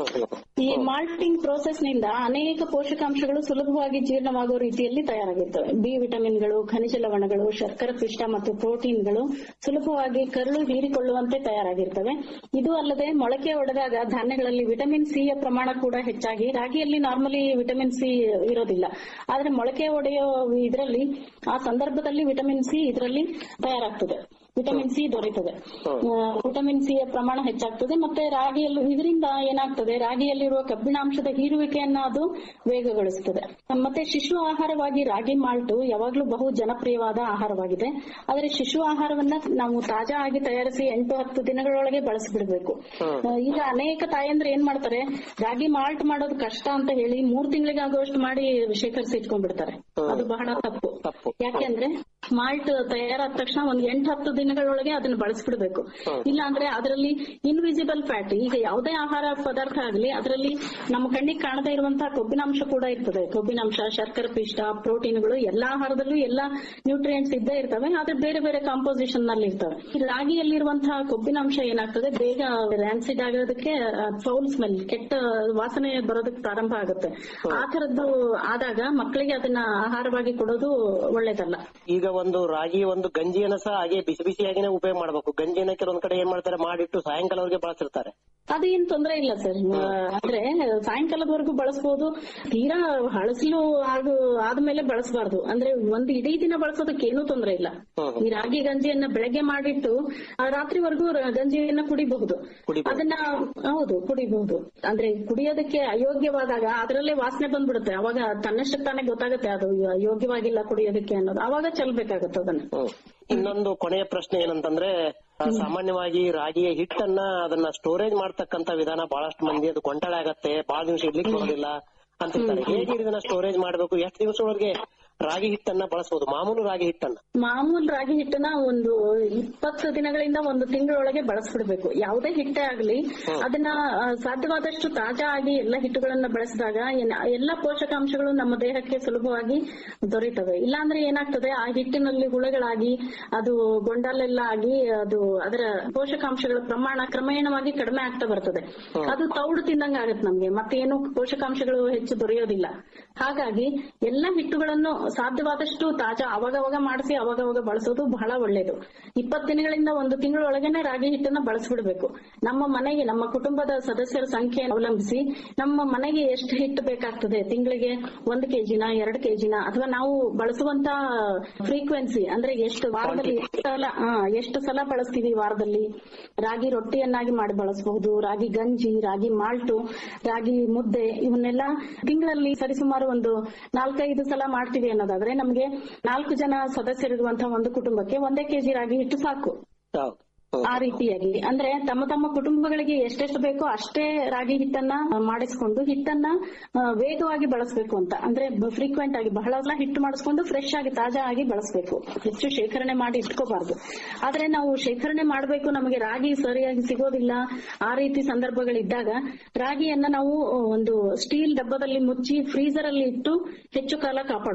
ಈ ಮಾಲ್ಟಿಂಗ್ ಪ್ರೋಸೆಸ್ ನಿಂದ ಅನೇಕ ಪೋಷಕಾಂಶಗಳು ಸುಲಭವಾಗಿ ಜೀರ್ಣವಾಗುವ ರೀತಿಯಲ್ಲಿ ತಯಾರಾಗಿರ್ತವೆ ಬಿ ವಿಟಮಿನ್ಗಳು ಖನಿಜ ಲವಣಗಳು ಶರ್ಕರ ಪಿಷ್ಟ ಮತ್ತು ಪ್ರೋಟೀನ್ಗಳು ಸುಲಭವಾಗಿ ಕರುಳು ಹೀರಿಕೊಳ್ಳುವಂತೆ ತಯಾರಾಗಿರ್ತವೆ ಇದು ಅಲ್ಲದೆ ಮೊಳಕೆ ಒಡೆದಾಗ ಧಾನ್ಯಗಳಲ್ಲಿ ವಿಟಮಿನ್ ಸಿ ಯ ಪ್ರಮಾಣ ಕೂಡ ಹೆಚ್ಚಾಗಿ ರಾಗಿಯಲ್ಲಿ ನಾರ್ಮಲಿ ವಿಟಮಿನ್ ಸಿ ಇರೋದಿಲ್ಲ ಆದ್ರೆ ಮೊಳಕೆ ಒಡೆಯೋ ಇದರಲ್ಲಿ ಆ ಸಂದರ್ಭದಲ್ಲಿ ವಿಟಮಿನ್ ಸಿ ಇದರಲ್ಲಿ ತಯಾರಾಗ್ತದೆ ವಿಟಮಿನ್ ಸಿ ದೊರೆಯುತ್ತದೆ ವಿಟಮಿನ್ ಸಿ ಯ ಪ್ರಮಾಣ ಹೆಚ್ಚಾಗ್ತದೆ ಮತ್ತೆ ರಾಗಿಯಲ್ಲಿ ಇದರಿಂದ ಏನಾಗ್ತದೆ ರಾಗಿಯಲ್ಲಿರುವ ಕಬ್ಬಿಣಾಂಶದ ಹೀರುವಿಕೆಯನ್ನ ಅದು ವೇಗಗೊಳಿಸುತ್ತದೆ ಮತ್ತೆ ಶಿಶು ಆಹಾರವಾಗಿ ರಾಗಿ ಮಾಲ್ಟು ಯಾವಾಗ್ಲೂ ಬಹು ಜನಪ್ರಿಯವಾದ ಆಹಾರವಾಗಿದೆ ಆದರೆ ಶಿಶು ಆಹಾರವನ್ನ ನಾವು ತಾಜಾ ಆಗಿ ತಯಾರಿಸಿ ಎಂಟು ಹತ್ತು ದಿನಗಳೊಳಗೆ ಬಳಸಿಬಿಡ್ಬೇಕು ಈಗ ಅನೇಕ ತಾಯಂದ್ರೆ ಏನ್ ಮಾಡ್ತಾರೆ ರಾಗಿ ಮಾಲ್ಟ್ ಮಾಡೋದು ಕಷ್ಟ ಅಂತ ಹೇಳಿ ಮೂರ್ ತಿಂಗಳಿಗೆ ಆಗುವಷ್ಟು ಮಾಡಿ ಶೇಖರಿಸಿ ಇಟ್ಕೊಂಡ್ಬಿಡ್ತಾರೆ ಅದು ಬಹಳ ತಪ್ಪು ಯಾಕೆಂದ್ರೆ ಮಾಲ್ಟ್ ತಯಾರಾದ ತಕ್ಷಣ ಒಂದ್ ಎಂಟು ಹತ್ತು ದಿನಗಳೊಳಗೆ ಅದನ್ನ ಬಳಸ್ಬಿಡ್ಬೇಕು ಇಲ್ಲ ಅಂದ್ರೆ ಅದರಲ್ಲಿ ಇನ್ವಿಸಿಬಲ್ ಫ್ಯಾಟ್ ಈಗ ಯಾವುದೇ ಆಹಾರ ಪದಾರ್ಥ ಆಗಲಿ ಅದರಲ್ಲಿ ನಮ್ಮ ಕಣ್ಣಿಗೆ ಕಾಣದೇ ಇರುವಂತಹ ಕೊಬ್ಬಿನಾಂಶ ಕೂಡ ಇರ್ತದೆ ಕೊಬ್ಬಿನಾಂಶ ಶರ್ಕರ ಪಿಷ್ಟ ಪ್ರೋಟೀನ್ಗಳು ಎಲ್ಲಾ ಆಹಾರದಲ್ಲೂ ಎಲ್ಲಾ ನ್ಯೂಟ್ರಿಯೆಂಟ್ಸ್ ಇದ್ದೇ ಇರ್ತವೆ ಆದ್ರೆ ಬೇರೆ ಬೇರೆ ಕಾಂಪೋಸಿಷನ್ ನಲ್ಲಿ ಇರ್ತವೆ ಈ ರಾಗಿಯಲ್ಲಿರುವಂತಹ ಕೊಬ್ಬಿನಾಂಶ ಏನಾಗ್ತದೆ ಬೇಗ ರ್ಯಾನ್ಸಿಡ್ ಆಗೋದಕ್ಕೆ ಫೌಲ್ ಸ್ಮೆಲ್ ಕೆಟ್ಟ ವಾಸನೆ ಬರೋದಕ್ಕೆ ಪ್ರಾರಂಭ ಆಗುತ್ತೆ ಆ ತರದ್ದು ಆದಾಗ ಮಕ್ಕಳಿಗೆ ಅದನ್ನ ಆಹಾರವಾಗಿ ಕೊಡೋದು ಒಳ್ಳೇದಲ್ಲ ಈಗ ಒಂದು ರಾಗಿ ಒಂದು ಗಂಜಿಯನ್ನ ಸಹ ಹಾಗೆ ಬಿಸಿ ಬಿಸಿಯಾಗಿನೇ ಉಪಯೋಗ ಮಾಡಬೇಕು ಗಂಜಿಯನ್ನ ಕೆಲವೊಂದ್ ಕಡೆ ಏನ್ ಮಾಡ್ತಾರೆ ಮಾಡಿಟ್ಟು ಸಾಯಂಕಾಲವರೆಗೆ ಬಳಸಿರ್ತಾರೆ ಅದೇನ್ ತೊಂದರೆ ಇಲ್ಲ ಸರ್ ಅಂದ್ರೆ ಸಾಯಂಕಾಲದವರೆಗೂ ಬಳಸಬಹುದು ತೀರಾ ಹಳಸಲು ಆಗು ಆದ್ಮೇಲೆ ಬಳಸಬಾರ್ದು ಅಂದ್ರೆ ಒಂದು ಇಡೀ ದಿನ ಬಳಸೋದಕ್ಕೆ ಏನೂ ತೊಂದರೆ ಇಲ್ಲ ಈ ರಾಗಿ ಗಂಜಿಯನ್ನ ಬೆಳಗ್ಗೆ ಮಾಡಿಟ್ಟು ಆ ರಾತ್ರಿವರೆಗೂ ರ- ಗಂಜಿಯನ್ನ ಕುಡಿಬಹುದು ಅದನ್ನ ಹೌದು ಕುಡಿಬಹುದು ಅಂದ್ರೆ ಕುಡಿಯೋದಕ್ಕೆ ಅಯೋಗ್ಯವಾದಾಗ ಅದರಲ್ಲೇ ವಾಸನೆ ಬಂದ್ಬಿಡುತ್ತೆ ಅವಾಗ ತನ್ನಷ್ಟಕ್ಕೆ ತಾನೇ ಗೊತ್ತಾಗುತ್ತೆ ಅದು ಯೋಗ್ಯವಾಗಿಲ್ಲ ಕುಡಿಯೋದಕ್ಕೆ ಅನ್ನೋದು ಅವಾಗ ಚೆಲ್ಬೇಕಾಗತ್ತೆ ಅದನ್ನ ಇನ್ನೊಂದು ಕೊನೆಯ ಪ್ರಶ್ನೆ ಏನಂತಂದ್ರೆ ಆ, ಸಾಮಾನ್ಯವಾಗಿ ರಾಗಿಯ ಹಿಟ್ಟನ್ನ ಅದನ್ನ ಸ್ಟೋರೇಜ್ ಮಾಡ್ತಕ್ಕಂತ ವಿಧಾನ ಬಹಳಷ್ಟು ಮಂದಿ ಅದು ಗೊಂಟಾಳೆ ಆಗತ್ತೆ ಬಹಳ ದಿವಸ ಇಡ್ಲಿಕ್ಕೆ ಬರೋದಿಲ್ಲ ಅಂತಿರ್ತಾರೆ ಹೇಗೆ ಇದನ್ನ ಸ್ಟೋರೇಜ್ ಮಾಡ್ಬೇಕು ಎಷ್ಟು ದಿವಸದೊಳಗೆ ರಾಗಿ ಹಿಟ್ಟನ್ನ ಬಳಸಬಹುದು ಮಾಮೂಲು ರಾಗಿ ಹಿಟ್ಟನ್ನ ಮಾಮೂಲ್ ರಾಗಿ ಹಿಟ್ಟನ್ನ ಒಂದು ಇಪ್ಪತ್ತು ದಿನಗಳಿಂದ ಒಂದು ತಿಂಗಳೊಳಗೆ ಬಳಸ್ಬಿಡ್ಬೇಕು ಯಾವುದೇ ಹಿಟ್ಟೇ ಆಗ್ಲಿ ಅದನ್ನ ಆ, ಸಾಧ್ಯವಾದಷ್ಟು ತಾಜಾ ಆಗಿ ಎಲ್ಲ ಹಿಟ್ಟುಗಳನ್ನ ಬಳಸಿದಾಗ ಏನ್- ಎಲ್ಲ ಪೋಷಕಾಂಶಗಳು ನಮ್ಮ ದೇಹಕ್ಕೆ ಸುಲಭವಾಗಿ ದೊರೆಯುತ್ತವೆ ಇಲ್ಲಾಂದ್ರೆ ಏನಾಗ್ತದೆ ಆ ಹಿಟ್ಟಿನಲ್ಲಿ ಹುಳಗಳಾಗಿ ಅದು ಗೊಂಡಲೆಲ್ಲ ಆಗಿ ಅದು ಅದರ ಪೋಷಕಾಂಶಗಳ ಪ್ರಮಾಣ ಕ್ರಮೇಣವಾಗಿ ಕಡಿಮೆ ಆಗ್ತಾ ಬರ್ತದೆ ಅದು ತೌಡು ತಿಂದಂಗ ಆಗತ್ತೆ ನಮ್ಗೆ ಮತ್ತೇನು ಪೋಷಕಾಂಶಗಳು ಹೆಚ್ಚು ದೊರೆಯೋದಿಲ್ಲ ಹಾಗಾಗಿ ಎಲ್ಲ ಹಿಟ್ಟುಗಳನ್ನು ಸಾಧ್ಯವಾದಷ್ಟು ತಾಜಾ ಅವಾಗವಾಗ ಮಾಡಿಸಿ ಅವಾಗವಾಗ ಬಳಸೋದು ಬಹಳ ಒಳ್ಳೇದು ಇಪ್ಪತ್ತು ದಿನಗಳಿಂದ ಒಂದು ತಿಂಗಳೊಳಗನೆ ರಾಗಿ ಹಿಟ್ಟನ್ನ ಬಳಸ್ಬಿಡ್ಬೇಕು ನಮ್ಮ ಮನೆಗೆ ನಮ್ಮ ಕುಟುಂಬದ ಸದಸ್ಯರ ಸಂಖ್ಯೆಯನ್ನು ಅವಲಂಬಿಸಿ ನಮ್ಮ ಮನೆಗೆ ಎಷ್ಟು ಹಿಟ್ಟು ಬೇಕಾಗ್ತದೆ ತಿಂಗಳಿಗೆ ಒಂದು ಕೆಜಿನ ಎರಡು ಕೆಜಿನ ಅಥವಾ ನಾವು ಬಳಸುವಂತ ಫ್ರೀಕ್ವೆನ್ಸಿ ಅಂದ್ರೆ ಎಷ್ಟು ವಾರದಲ್ಲಿ ಎಷ್ಟು ಸಲ ಹಾ, ಎಷ್ಟು ಸಲ ಬಳಸ್ತೀವಿ ವಾರದಲ್ಲಿ ರಾಗಿ ರೊಟ್ಟಿಯನ್ನಾಗಿ ಮಾಡಿ ಬಳಸಬಹುದು ರಾಗಿ ಗಂಜಿ ರಾಗಿ ಮಾಲ್ಟು ರಾಗಿ ಮುದ್ದೆ ಇವನ್ನೆಲ್ಲ ತಿಂಗಳಲ್ಲಿ ಸರಿಸುಮಾರು ಒಂದು ನಾಲ್ಕೈದು ಸಲ ಮಾಡ್ತೀವಿ ಅನ್ನೋದಾದ್ರೆ ನಮ್ಗೆ ನಾಲ್ಕು ಜನ ಸದಸ್ಯರಿರುವಂತಹ ಒಂದು ಕುಟುಂಬಕ್ಕೆ ಒಂದೇ ಕೆಜಿ ರಾಗಿ ಹಿಟ್ಟು ಸಾಕು ಹೌದು ಆ ರೀತಿಯಾಗಿ ಅಂದ್ರೆ ತಮ್ಮ ತಮ್ಮ ಕುಟುಂಬಗಳಿಗೆ ಎಷ್ಟೆಷ್ಟು ಬೇಕೋ ಅಷ್ಟೇ ರಾಗಿ ಹಿಟ್ಟನ್ನ ಆ, ಮಾಡಿಸ್ಕೊಂಡು ಹಿಟ್ಟನ್ನ ಆ, ವೇಗವಾಗಿ ಬಳಸಬೇಕು ಅಂತ ಅಂದ್ರೆ ಫ್ರೀಕ್ವೆಂಟ್ ಆಗಿ ಬಹಳ ಸಲ ಹಿಟ್ಟು ಮಾಡಿಸ್ಕೊಂಡು ಫ್ರೆಶ್ ಆಗಿ ತಾಜಾ ಆಗಿ ಬಳಸಬೇಕು ಹೆಚ್ಚು ಶೇಖರಣೆ ಮಾಡಿ ಇಟ್ಕೋಬಾರ್ದು ಆದ್ರೆ ನಾವು ಶೇಖರಣೆ ಮಾಡಬೇಕು ನಮಗೆ ರಾಗಿ ಸರಿಯಾಗಿ ಸಿಗೋದಿಲ್ಲ ಆ ರೀತಿ ಸಂದರ್ಭಗಳಿದ್ದಾಗ ರಾಗಿಯನ್ನ ನಾವು ಒಂದು ಸ್ಟೀಲ್ ಡಬ್ಬದಲ್ಲಿ ಮುಚ್ಚಿ ಫ್ರೀಸರ್ ಅಲ್ಲಿ ಇಟ್ಟು ಹೆಚ್ಚು ಕಾಲ ಕಾಪಾಡಬಹುದು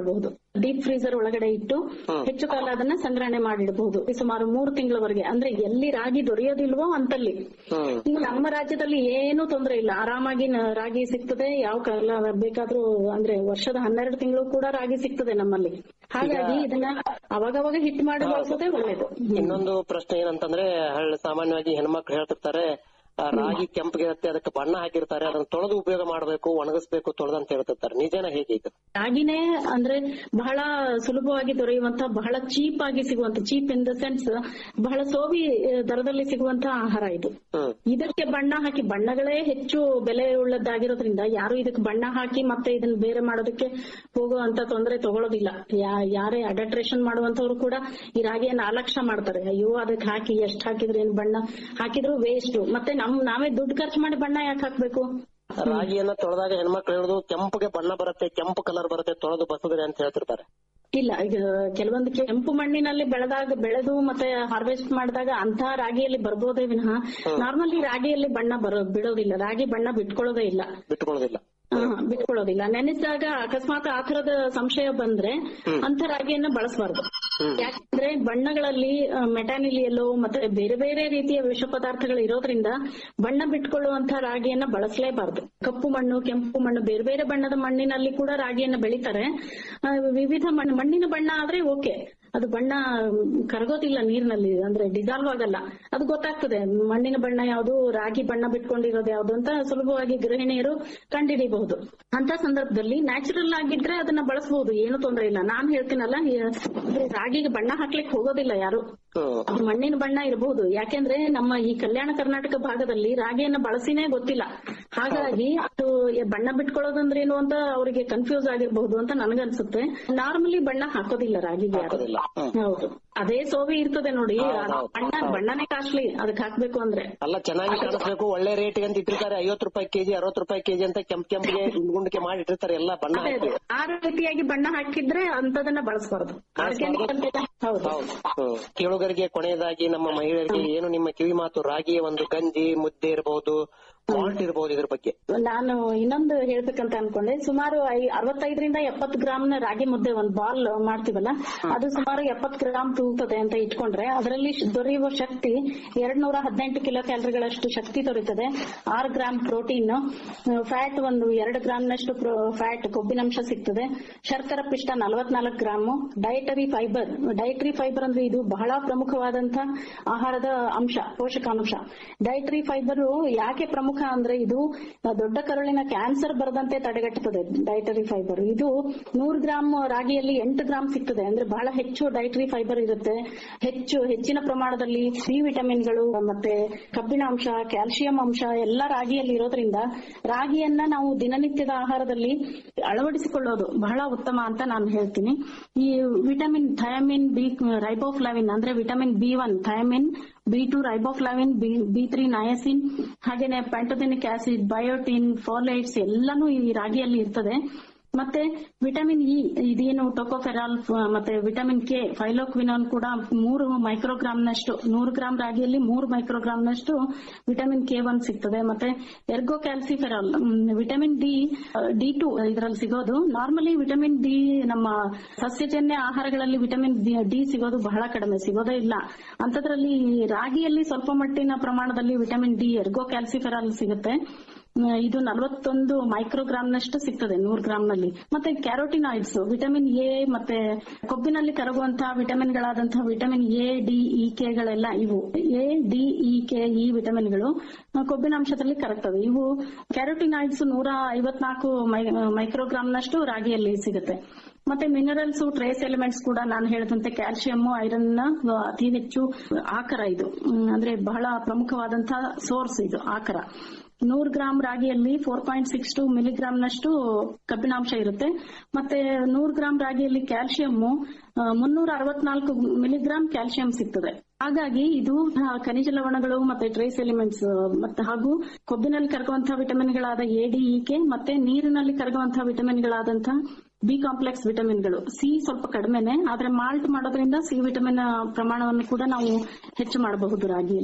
ಡೀಪ್ ಫ್ರೀಸರ್ ಒಳಗಡೆ ಇಟ್ಟು ಹೆಚ್ಚು ಕಾಲ ಅದನ್ನ ಸಂಗ್ರಹಣೆ ಮಾಡಿಡಬಹುದು ಸುಮಾರು ಮೂರು ತಿಂಗಳವರೆಗೆ ಅಂದ್ರೆ ಎಲ್ಲಿ ರಾಗಿ ದೊರೆಯೋದಿಲ್ವೋ ಅಂತಲ್ಲಿ ಈಗ ನಮ್ಮ ರಾಜ್ಯದಲ್ಲಿ ಏನೂ ತೊಂದರೆ ಇಲ್ಲ ಆರಾಮಾಗಿ ನ- ರಾಗಿ ಸಿಗ್ತದೆ ಯಾವ ಕಾಲ ಬೇಕಾದ್ರೂ ಅಂದ್ರೆ ವರ್ಷದ ಹನ್ನೆರಡು ತಿಂಗಳು ಕೂಡ ರಾಗಿ ಸಿಗ್ತದೆ ನಮ್ಮಲ್ಲಿ ಹಾಗಾಗಿ ಇದನ್ನ ಅವಾಗವಾಗ ಹಿಟ್ ಮಾಡಿ ಬಳಸೋದೇ ಒಳ್ಳೇದು ಇನ್ನೊಂದು ಪ್ರಶ್ನೆ ಏನಂತಂದ್ರೆ ಹಳ್ಳಿ ಸಾಮಾನ್ಯವಾಗಿ ಹೆಣ್ಮಕ್ಳು ಹೇಳ್ತಿರ್ತಾರೆ ಆ, ರಾಗಿ ಕೆಂಪಗಿರುತ್ತೆ ಅದಕ್ಕೆ ಬಣ್ಣ ಹಾಕಿರ್ತಾರೆ ಅದನ್ನ ತೊಳೆದು ಉಪಯೋಗ ಮಾಡಬೇಕು ಒಣಗಿಸ್ಬೇಕು ತೊಳೆದು ಅಂತ ಹೇಳ್ತಿರ್ತಾರೆ ನಿಜನ ಹೇಗೆ ಇದು ರಾಗಿನೇ ಅಂದ್ರೆ ಬಹಳ ಸುಲಭವಾಗಿ ದೊರೆಯುವಂತ ಬಹಳ ಚೀಪ್ ಆಗಿ ಸಿಗುವಂತ ಚೀಪ್ ಇನ್ ದ ಸೆನ್ಸ್ ಬಹಳ ಸೋವಿ ಆ, ದರದಲ್ಲಿ ಸಿಗುವಂತ ಆಹಾರ ಇದು ಹ್ಮ್ ಇದಕ್ಕೆ ಬಣ್ಣ ಹಾಕಿ ಬಣ್ಣಗಳೇ ಹೆಚ್ಚು ಬೆಲೆ ಉಳ್ಳದ್ದಾಗಿರೋದ್ರಿಂದ ಯಾರು ಇದಕ್ಕೆ ಬಣ್ಣ ಹಾಕಿ ಮತ್ತೆ ಇದನ್ನ ಬೇರೆ ಮಾಡೋದಕ್ಕೆ ಹೋಗುವಂತ ತೊಂದರೆ ತಗೊಳ್ಳೋದಿಲ್ಲ ಯಾ- ಯಾರೇ ಅಡಲ್ಟ್ರೇಷನ್ ಮಾಡುವಂತವ್ರು ಕೂಡ ಈ ರಾಗಿಯನ್ನ ಅಲಕ್ಷ್ಯ ಮಾಡ್ತಾರೆ ಅಯ್ಯೋ ಅದಕ್ಕೆ ಹಾಕಿ ಎಷ್ಟ್ ಹಾಕಿದ್ರೆ ಏನ್ ಬಣ್ಣ ಹಾಕಿದ್ರು ವೇಸ್ಟ್ ಮತ್ತೆ ನಮ್ ನಾವೇ ದುಡ್ಡು ಖರ್ಚು ಮಾಡಿ ಬಣ್ಣ ಯಾಕೆ ಹಾಕ್ಬೇಕು ರಾಗಿಯನ್ನ ತೊಳೆದಾಗ ಹೆಣ್ಮಕ್ಳು ಹೇಳುದು ಕೆಂಪಗೆ ಬಣ್ಣ ಬರುತ್ತೆ ಕೆಂಪು ಕಲರ್ ಬರುತ್ತೆ ತೊಳೆದು ಬಸದ್ರೆ ಅಂತ ಹೇಳ್ತಿರ್ತಾರೆ ಇಲ್ಲ ಈಗ ಕೆಲವೊಂದು ಕೆಂಪು ಮಣ್ಣಿನಲ್ಲಿ ಬೆಳೆದಾಗ ಬೆಳೆದು ಮತ್ತೆ ಹಾರ್ವೆಸ್ಟ್ ಮಾಡಿದಾಗ ಅಂತ ರಾಗಿಯಲ್ಲಿ ಬರ್ಬೋದೇ ವಿನಃ ನಾರ್ಮಲಿ ರಾಗಿಯಲ್ಲಿ ಬಣ್ಣ ಬರೋ ಬಿಡೋದಿಲ್ಲ ರಾಗಿ ಬಣ್ಣ ಬಿಟ್ಕೊಳ್ಳೋದೇ ಇಲ್ಲ ಬಿಟ್ಕೊಳ್ಳೋದಿಲ್ಲ ಹಾ, ಬಿಟ್ಕೊಳ್ಳೋದಿಲ್ಲ ನೆನೆಸಿದಾಗ ಅಕಸ್ಮಾತ್ ಆ ತರದ ಸಂಶಯ ಬಂದ್ರೆ ಅಂತ ರಾಗಿಯನ್ನ ಬಳಸಬಾರ್ದು ಯಾಕಂದ್ರೆ ಬಣ್ಣಗಳಲ್ಲಿ ಮೆಟಾನಿಲಿಯಲ್ಲೋ ಮತ್ತೆ ಬೇರೆ ಬೇರೆ ರೀತಿಯ ವಿಷ ಪದಾರ್ಥಗಳು ಇರೋದ್ರಿಂದ ಬಣ್ಣ ಬಿಟ್ಕೊಳ್ಳುವಂತ ರಾಗಿಯನ್ನ ಬಳಸಲೇಬಾರ್ದು ಕಪ್ಪು ಮಣ್ಣು ಕೆಂಪು ಮಣ್ಣು ಬೇರೆ ಬೇರೆ ಬಣ್ಣದ ಮಣ್ಣಿನಲ್ಲಿ ಕೂಡ ರಾಗಿಯನ್ನ ಬೆಳಿತಾರೆ ಆ, ವಿವಿಧ ಮಣ್ಣು ಮಣ್ಣಿನ ಬಣ್ಣ ಆದ್ರೆ ಓಕೆ ಅದು ಬಣ್ಣ ಮ್, ಕರಗೋದಿಲ್ಲ ನೀರಿನಲ್ಲಿ ಅಂದ್ರೆ ಡಿಸಾಲ್ವ್ ಆಗಲ್ಲ ಅದು ಗೊತ್ತಾಗ್ತದೆ ಮಣ್ಣಿನ ಬಣ್ಣ ಯಾವುದು ರಾಗಿ ಬಣ್ಣ ಬಿಟ್ಕೊಂಡಿರೋದು ಯಾವುದು ಅಂತ ಸುಲಭವಾಗಿ ಗೃಹಿಣಿಯರು ಕಂಡುಹಿಡಿಯಬಹುದು ಅಂತ ಸಂದರ್ಭದಲ್ಲಿ ನ್ಯಾಚುರಲ್ ಆಗಿದ್ರೆ ಅದನ್ನ ಬಳಸಬಹುದು ಏನು ತೊಂದರೆ ಇಲ್ಲ ನಾನ್ ಹೇಳ್ತೀನಲ್ಲ ಈ- ಅಂದ್ರೆ ರಾಗಿಗೆ ಬಣ್ಣ ಹಾಕ್ಲಿಕ್ಕೆ ಹೋಗೋದಿಲ್ಲ ಯಾರು ಹ್ಮ್ ಅದು ಮಣ್ಣಿನ ಬಣ್ಣ ಇರಬಹುದು ಯಾಕೆಂದ್ರೆ ನಮ್ಮ ಈ ಕಲ್ಯಾಣ ಕರ್ನಾಟಕ ಭಾಗದಲ್ಲಿ ರಾಗಿಯನ್ನ ಬಳಸಿನೇ ಗೊತ್ತಿಲ್ಲ ಹಾಗಾಗಿ ಅದು ಬಣ್ಣ ಬಿಟ್ಕೊಳ್ಳೋದಂದ್ರೇನು ಅಂತ ಅವರಿಗೆ ಕನ್ಫ್ಯೂಸ್ ಆಗಿರಬಹುದು ಅಂತ ನನಗನ್ಸುತ್ತೆ ನಾರ್ಮಲಿ ಬಣ್ಣ ಹಾಕೋದಿಲ್ಲ ರಾಗಿಗೆ ಯಾರು ಹಾಕೋದಿಲ್ಲ. ಹ್ಮ್. ಹೌದು ಅದೇ ಸೋವಿ ಇರ್ತದೆ ನೋಡಿ ಹೌದು, ಅದು ಹೌದು. ಬಣ್ಣ ಬಣ್ಣನೇ ಕಾಸ್ಟ್ಲಿ ಅದಕ್ಕೆ ಹಾಕ್ಬೇಕು ಅಂದ್ರೆ ಅಲ್ಲ ಚೆನ್ನಾಗಿ ಕಾಣಿಸ್ಬೇಕು ಒಳ್ಳೆ ರೇಟ್ಗೆ ಅಂತ ಇಟ್ಟಿರ್ತಾರೆ ಐವತ್ತು ರೂಪಾಯಿ ಕೆಜಿ ಅರವತ್ತು ರೂಪಾಯಿ ಕೆಜಿ ಅಂತ ಕೆಂಪ್ ಕೆಂಪಿಗೆ ಗುಂಡ್ ಗುಂಡಿಗೆ ಮಾಡಿ ಇಟ್ಟಿರ್ತಾರೆ ಎಲ್ಲ ಬಣ್ಣ ಅದೇ ಹಾಕಿ ಅದೇ ಆ ರೀತಿಯಾಗಿ ಬಣ್ಣ ಹಾಕಿದ್ರೆ ಅಂತದನ್ನ ಬಳಸಬಾರ್ದು ಆರ್ಗ್ಯಾನಿಕ್ ಅಂತೆಲ್ಲ ಹೌದು ಹೌದು ಹ್ಮ್. ಕೇಳುಗರಿಗೆ ಕೊನೆಯದಾಗಿ ನಮ್ಮ ಮಹಿಳೆಯರಿಗೆ ಏನು ನಿಮ್ಮ ಕಿವಿ ಮಾತು ರಾಗಿಯ ಒಂದು ಗಂಜಿ ಮುದ್ದೆ ಇರಬಹುದು ಮಾಲ್ಟ್ ಇರಬಹುದು ಇದ್ರ ಬಗ್ಗೆ ನಾನು ಇನ್ನೊಂದು ಹೇಳ್ಬೇಕಂತ ಅನ್ಕೊಂಡೆ ಸುಮಾರು ಐ- ಅರವತ್ತೈದರಿಂದ ಎಪ್ಪತ್ತು ಗ್ರಾಮ್ನ ರಾಗಿ ಮುದ್ದೆ ಒಂದ್ ಬಾಲ್ ಮಾಡ್ತೀವಲ್ಲ ಅದು ಸುಮಾರು ಎಪ್ಪತ್ತು ಗ್ರಾಮ್ ತೂಗ್ತದೆ ಅಂತ ಇಟ್ಕೊಂಡ್ರೆ ಅದರಲ್ಲಿ ಶ್- ದೊರೆಯುವ ಶಕ್ತಿ ಎರಡ್ ನೂರ ಹದಿನೆಂಟು ಕಿಲೋ ಕ್ಯಾಲರಿಗಳಷ್ಟು ಶಕ್ತಿ ದೊರೆಯುತ್ತದೆ ಆರು ಗ್ರಾಮ್ ಪ್ರೋಟೀನ್ ಫ್ಯಾಟ್ ಒಂದು ಎರಡು ಗ್ರಾಮ್ನಷ್ಟು ಫ್ಯಾಟ್ ಕೊಬ್ಬಿನಂಶ ಸಿಗ್ತದೆ ಶರ್ಕರ ಪಿಷ್ಟ ನಲವತ್ನಾಲ್ಕು gram dietary fibre dietary fibre ಅಂದ್ರೆ ಇದು ಬಹಳ ಪ್ರಮುಖವಾದಂತ ಆಹಾರದ ಅಂಶ ಪೋಷಕಾಂಶ ಡಯಟರಿ ಫೈಬರ್ ಯಾಕೆ ಪ್ರಮುಖ ಅಂದ್ರೆ ಇದು ದೊಡ್ಡ ಕರುಳಿನ ಕ್ಯಾನ್ಸರ್ ಬರದಂತೆ ತಡೆಗಟ್ಟುತ್ತದೆ ಡಯಟರಿ ಫೈಬರ್ ಇದು ನೂರು ಗ್ರಾಮ್ ರಾಗಿಯಲ್ಲಿ ಎಂಟು ಗ್ರಾಮ್ ಸಿಗ್ತದೆ ಅಂದ್ರೆ ಬಹಳ ಹೆಚ್ಚು ಡಯಟರಿ ಫೈಬರ್ ಇರುತ್ತೆ ಹೆಚ್ಚು ಹೆಚ್ಚಿನ ಪ್ರಮಾಣದಲ್ಲಿ ಸಿ ವಿಟಮಿನ್ಗಳು ಮತ್ತೆ ಕಬ್ಬಿಣ ಅಂಶ ಕ್ಯಾಲ್ಸಿಯಂ ಅಂಶ ಎಲ್ಲ ರಾಗಿಯಲ್ಲಿ ಇರೋದ್ರಿಂದ ರಾಗಿಯನ್ನ ನಾವು ದಿನನಿತ್ಯದ ಆಹಾರದಲ್ಲಿ ಅಳವಡಿಸಿಕೊಳ್ಳೋದು ಬಹಳ ಉತ್ತಮ ಅಂತ ನಾನು ಹೇಳ್ತೀನಿ ಈ ವಿಟಮಿನ್ ಥಯಾಮಿನ್ ಬಿ ರೈಬೋಫ್ಲಾವಿನ್ ಅಂದ್ರೆ vitamin B one thiamine B two riboflavin B three niacin ಹಾಗೇನೆ ಪ್ಯಾಂಟೋಥೆನಿಕ್ ಆಸಿಡ್ ಬಯೋಟಿನ್ ಫಾಲೇಟ್ಸ್ ಎಲ್ಲಾನು ಈ ರಾಗಿಯಲ್ಲಿ ಇರ್ತದೆ ಮತ್ತೆ ವಿಟಮಿನ್ ಇ ಇದೇನು ಟೊಕೋಫೆರಾಲ್ ಮತ್ತೆ ವಿಟಮಿನ್ ಕೆ ಫೈಲೋಕ್ವಿನಾನ್ ಕೂಡ ಮೂರು ಮೈಕ್ರೋಗ್ರಾಮ್ ನಷ್ಟು ನೂರು ಗ್ರಾಮ್ ರಾಗಿಯಲ್ಲಿ ಮೂರು ಮೈಕ್ರೋಗ್ರಾಮ್ ನಷ್ಟು ವಿಟಮಿನ್ ಕೆ ಒನ್ ಸಿಗ್ತದೆ ಮತ್ತೆ ergocalciferol vitamin D D two ಇದರಲ್ಲಿ ಸಿಗೋದು ನಾರ್ಮಲಿ ವಿಟಮಿನ್ ಡಿ ನಮ್ಮ ಸಸ್ಯಜನ್ಯ ಆಹಾರಗಳಲ್ಲಿ ವಿಟಮಿನ್ ಡಿ ಸಿಗೋದು ಬಹಳ ಕಡಿಮೆ ಸಿಗೋದೇ ಇಲ್ಲ ಅಂತದ್ರಲ್ಲಿ ರಾಗಿಯಲ್ಲಿ ಸ್ವಲ್ಪ ಮಟ್ಟಿನ ಪ್ರಮಾಣದಲ್ಲಿ ವಿಟಮಿನ್ ಡಿ ಎರ್ಗೋ ಕ್ಯಾಲ್ಸಿಫೆರಾಲ್ ಸಿಗುತ್ತೆ ಮ್, ಇದು ನಲವತ್ತೊಂದು ಮೈಕ್ರೋಗ್ರಾಮ್ ನಷ್ಟು ಸಿಗ್ತದೆ ನೂರು ಗ್ರಾಮ್ ನಲ್ಲಿ ಮತ್ತೆ ಕ್ಯಾರೋಟಿನಾಯ್ಡ್ಸ್ ವಿಟಮಿನ್ ಎ ಮತ್ತೆ ಕೊಬ್ಬಿನಲ್ಲಿ ಕರಗುವಂತಹ ವಿಟಮಿನ್ಗಳಾದಂತಹ ವಿಟಮಿನ್ ಎ ಡಿ ಇ ಕೆಗಳೆಲ್ಲ ಇವು ಎ ಡಿ ಇ ಕೆ ಈ ವಿಟಮಿನ್ಗಳು ಆ, ಕೊಬ್ಬಿನಾಂಶದಲ್ಲಿ ಕರಗ್ತವೆ ಇವು ಕ್ಯಾರೋಟಿನಾಯ್ಡ್ಸ್ ನೂರ ಐವತ್ನಾಲ್ಕು ಮೈಕ್ರೋಗ್ರಾಮ್ ನಷ್ಟು ರಾಗಿಯಲ್ಲಿ ಸಿಗುತ್ತೆ ಮತ್ತೆ ಮಿನರಲ್ಸ್ ಟ್ರೇಸ್ ಎಲಿಮೆಂಟ್ಸ್ ಕೂಡ ನಾನು ಹೇಳಿದಂತೆ ಕ್ಯಾಲ್ಸಿಯಂ ಐರನ್ ಅತಿ ಹೆಚ್ಚು ಆಕರ ಇದು ಮ್, ಅಂದ್ರೆ ಬಹಳ ಪ್ರಮುಖವಾದಂತಹ ಸೋರ್ಸ್ ಇದು ಆಕರ ನೂರು ಗ್ರಾಮ್ ರಾಗಿಯಲ್ಲಿ four point six two milligram ನಷ್ಟು ಕಬ್ಬಿನಾಂಶ ಇರುತ್ತೆ ಮತ್ತೆ ನೂರು ಗ್ರಾಮ್ ರಾಗಿಯಲ್ಲಿ ಕ್ಯಾಲ್ಸಿಯಂ ಮುನ್ನೂರ ಅರವತ್ನಾಲ್ಕು ಮಿಲಿಗ್ರಾಮ್ ಕ್ಯಾಲ್ಸಿಯಂ ಸಿಗ್ತದೆ ಹಾಗಾಗಿ ಇದು ಆ, ಖನಿಜ ಲವಣಗಳು ಮತ್ತೆ ಟ್ರೇಸ್ ಎಲಿಮೆಂಟ್ಸ್ ಮತ್ತೆ ಹಾಗೂ ಕೊಬ್ಬಿನಲ್ಲಿ ಕರಗುವಂತಹ ವಿಟಮಿನ್ಗಳಾದ ಎ ಡಿ ಇ ಕೆ ಮತ್ತೆ ನೀರಿನಲ್ಲಿ ಕರಗುವಂತಹ ವಿಟಮಿನ್ಗಳಾದಂತಹ ಬಿ ಕಾಂಪ್ಲೆಕ್ಸ್ ವಿಟಮಿನ್ಗಳು ಸಿ ಸ್ವಲ್ಪ ಕಡಿಮೆನೆ ಆದ್ರೆ ಮಾಲ್ಟ್ ಮಾಡೋದ್ರಿಂದ ಸಿ ವಿಟಮಿನ್ ಪ್ರಮಾಣವನ್ನು ಕೂಡ ನಾವು ಹೆಚ್ಚು ಮಾಡಬಹುದು ರಾಗಿಯಲ್ಲಿ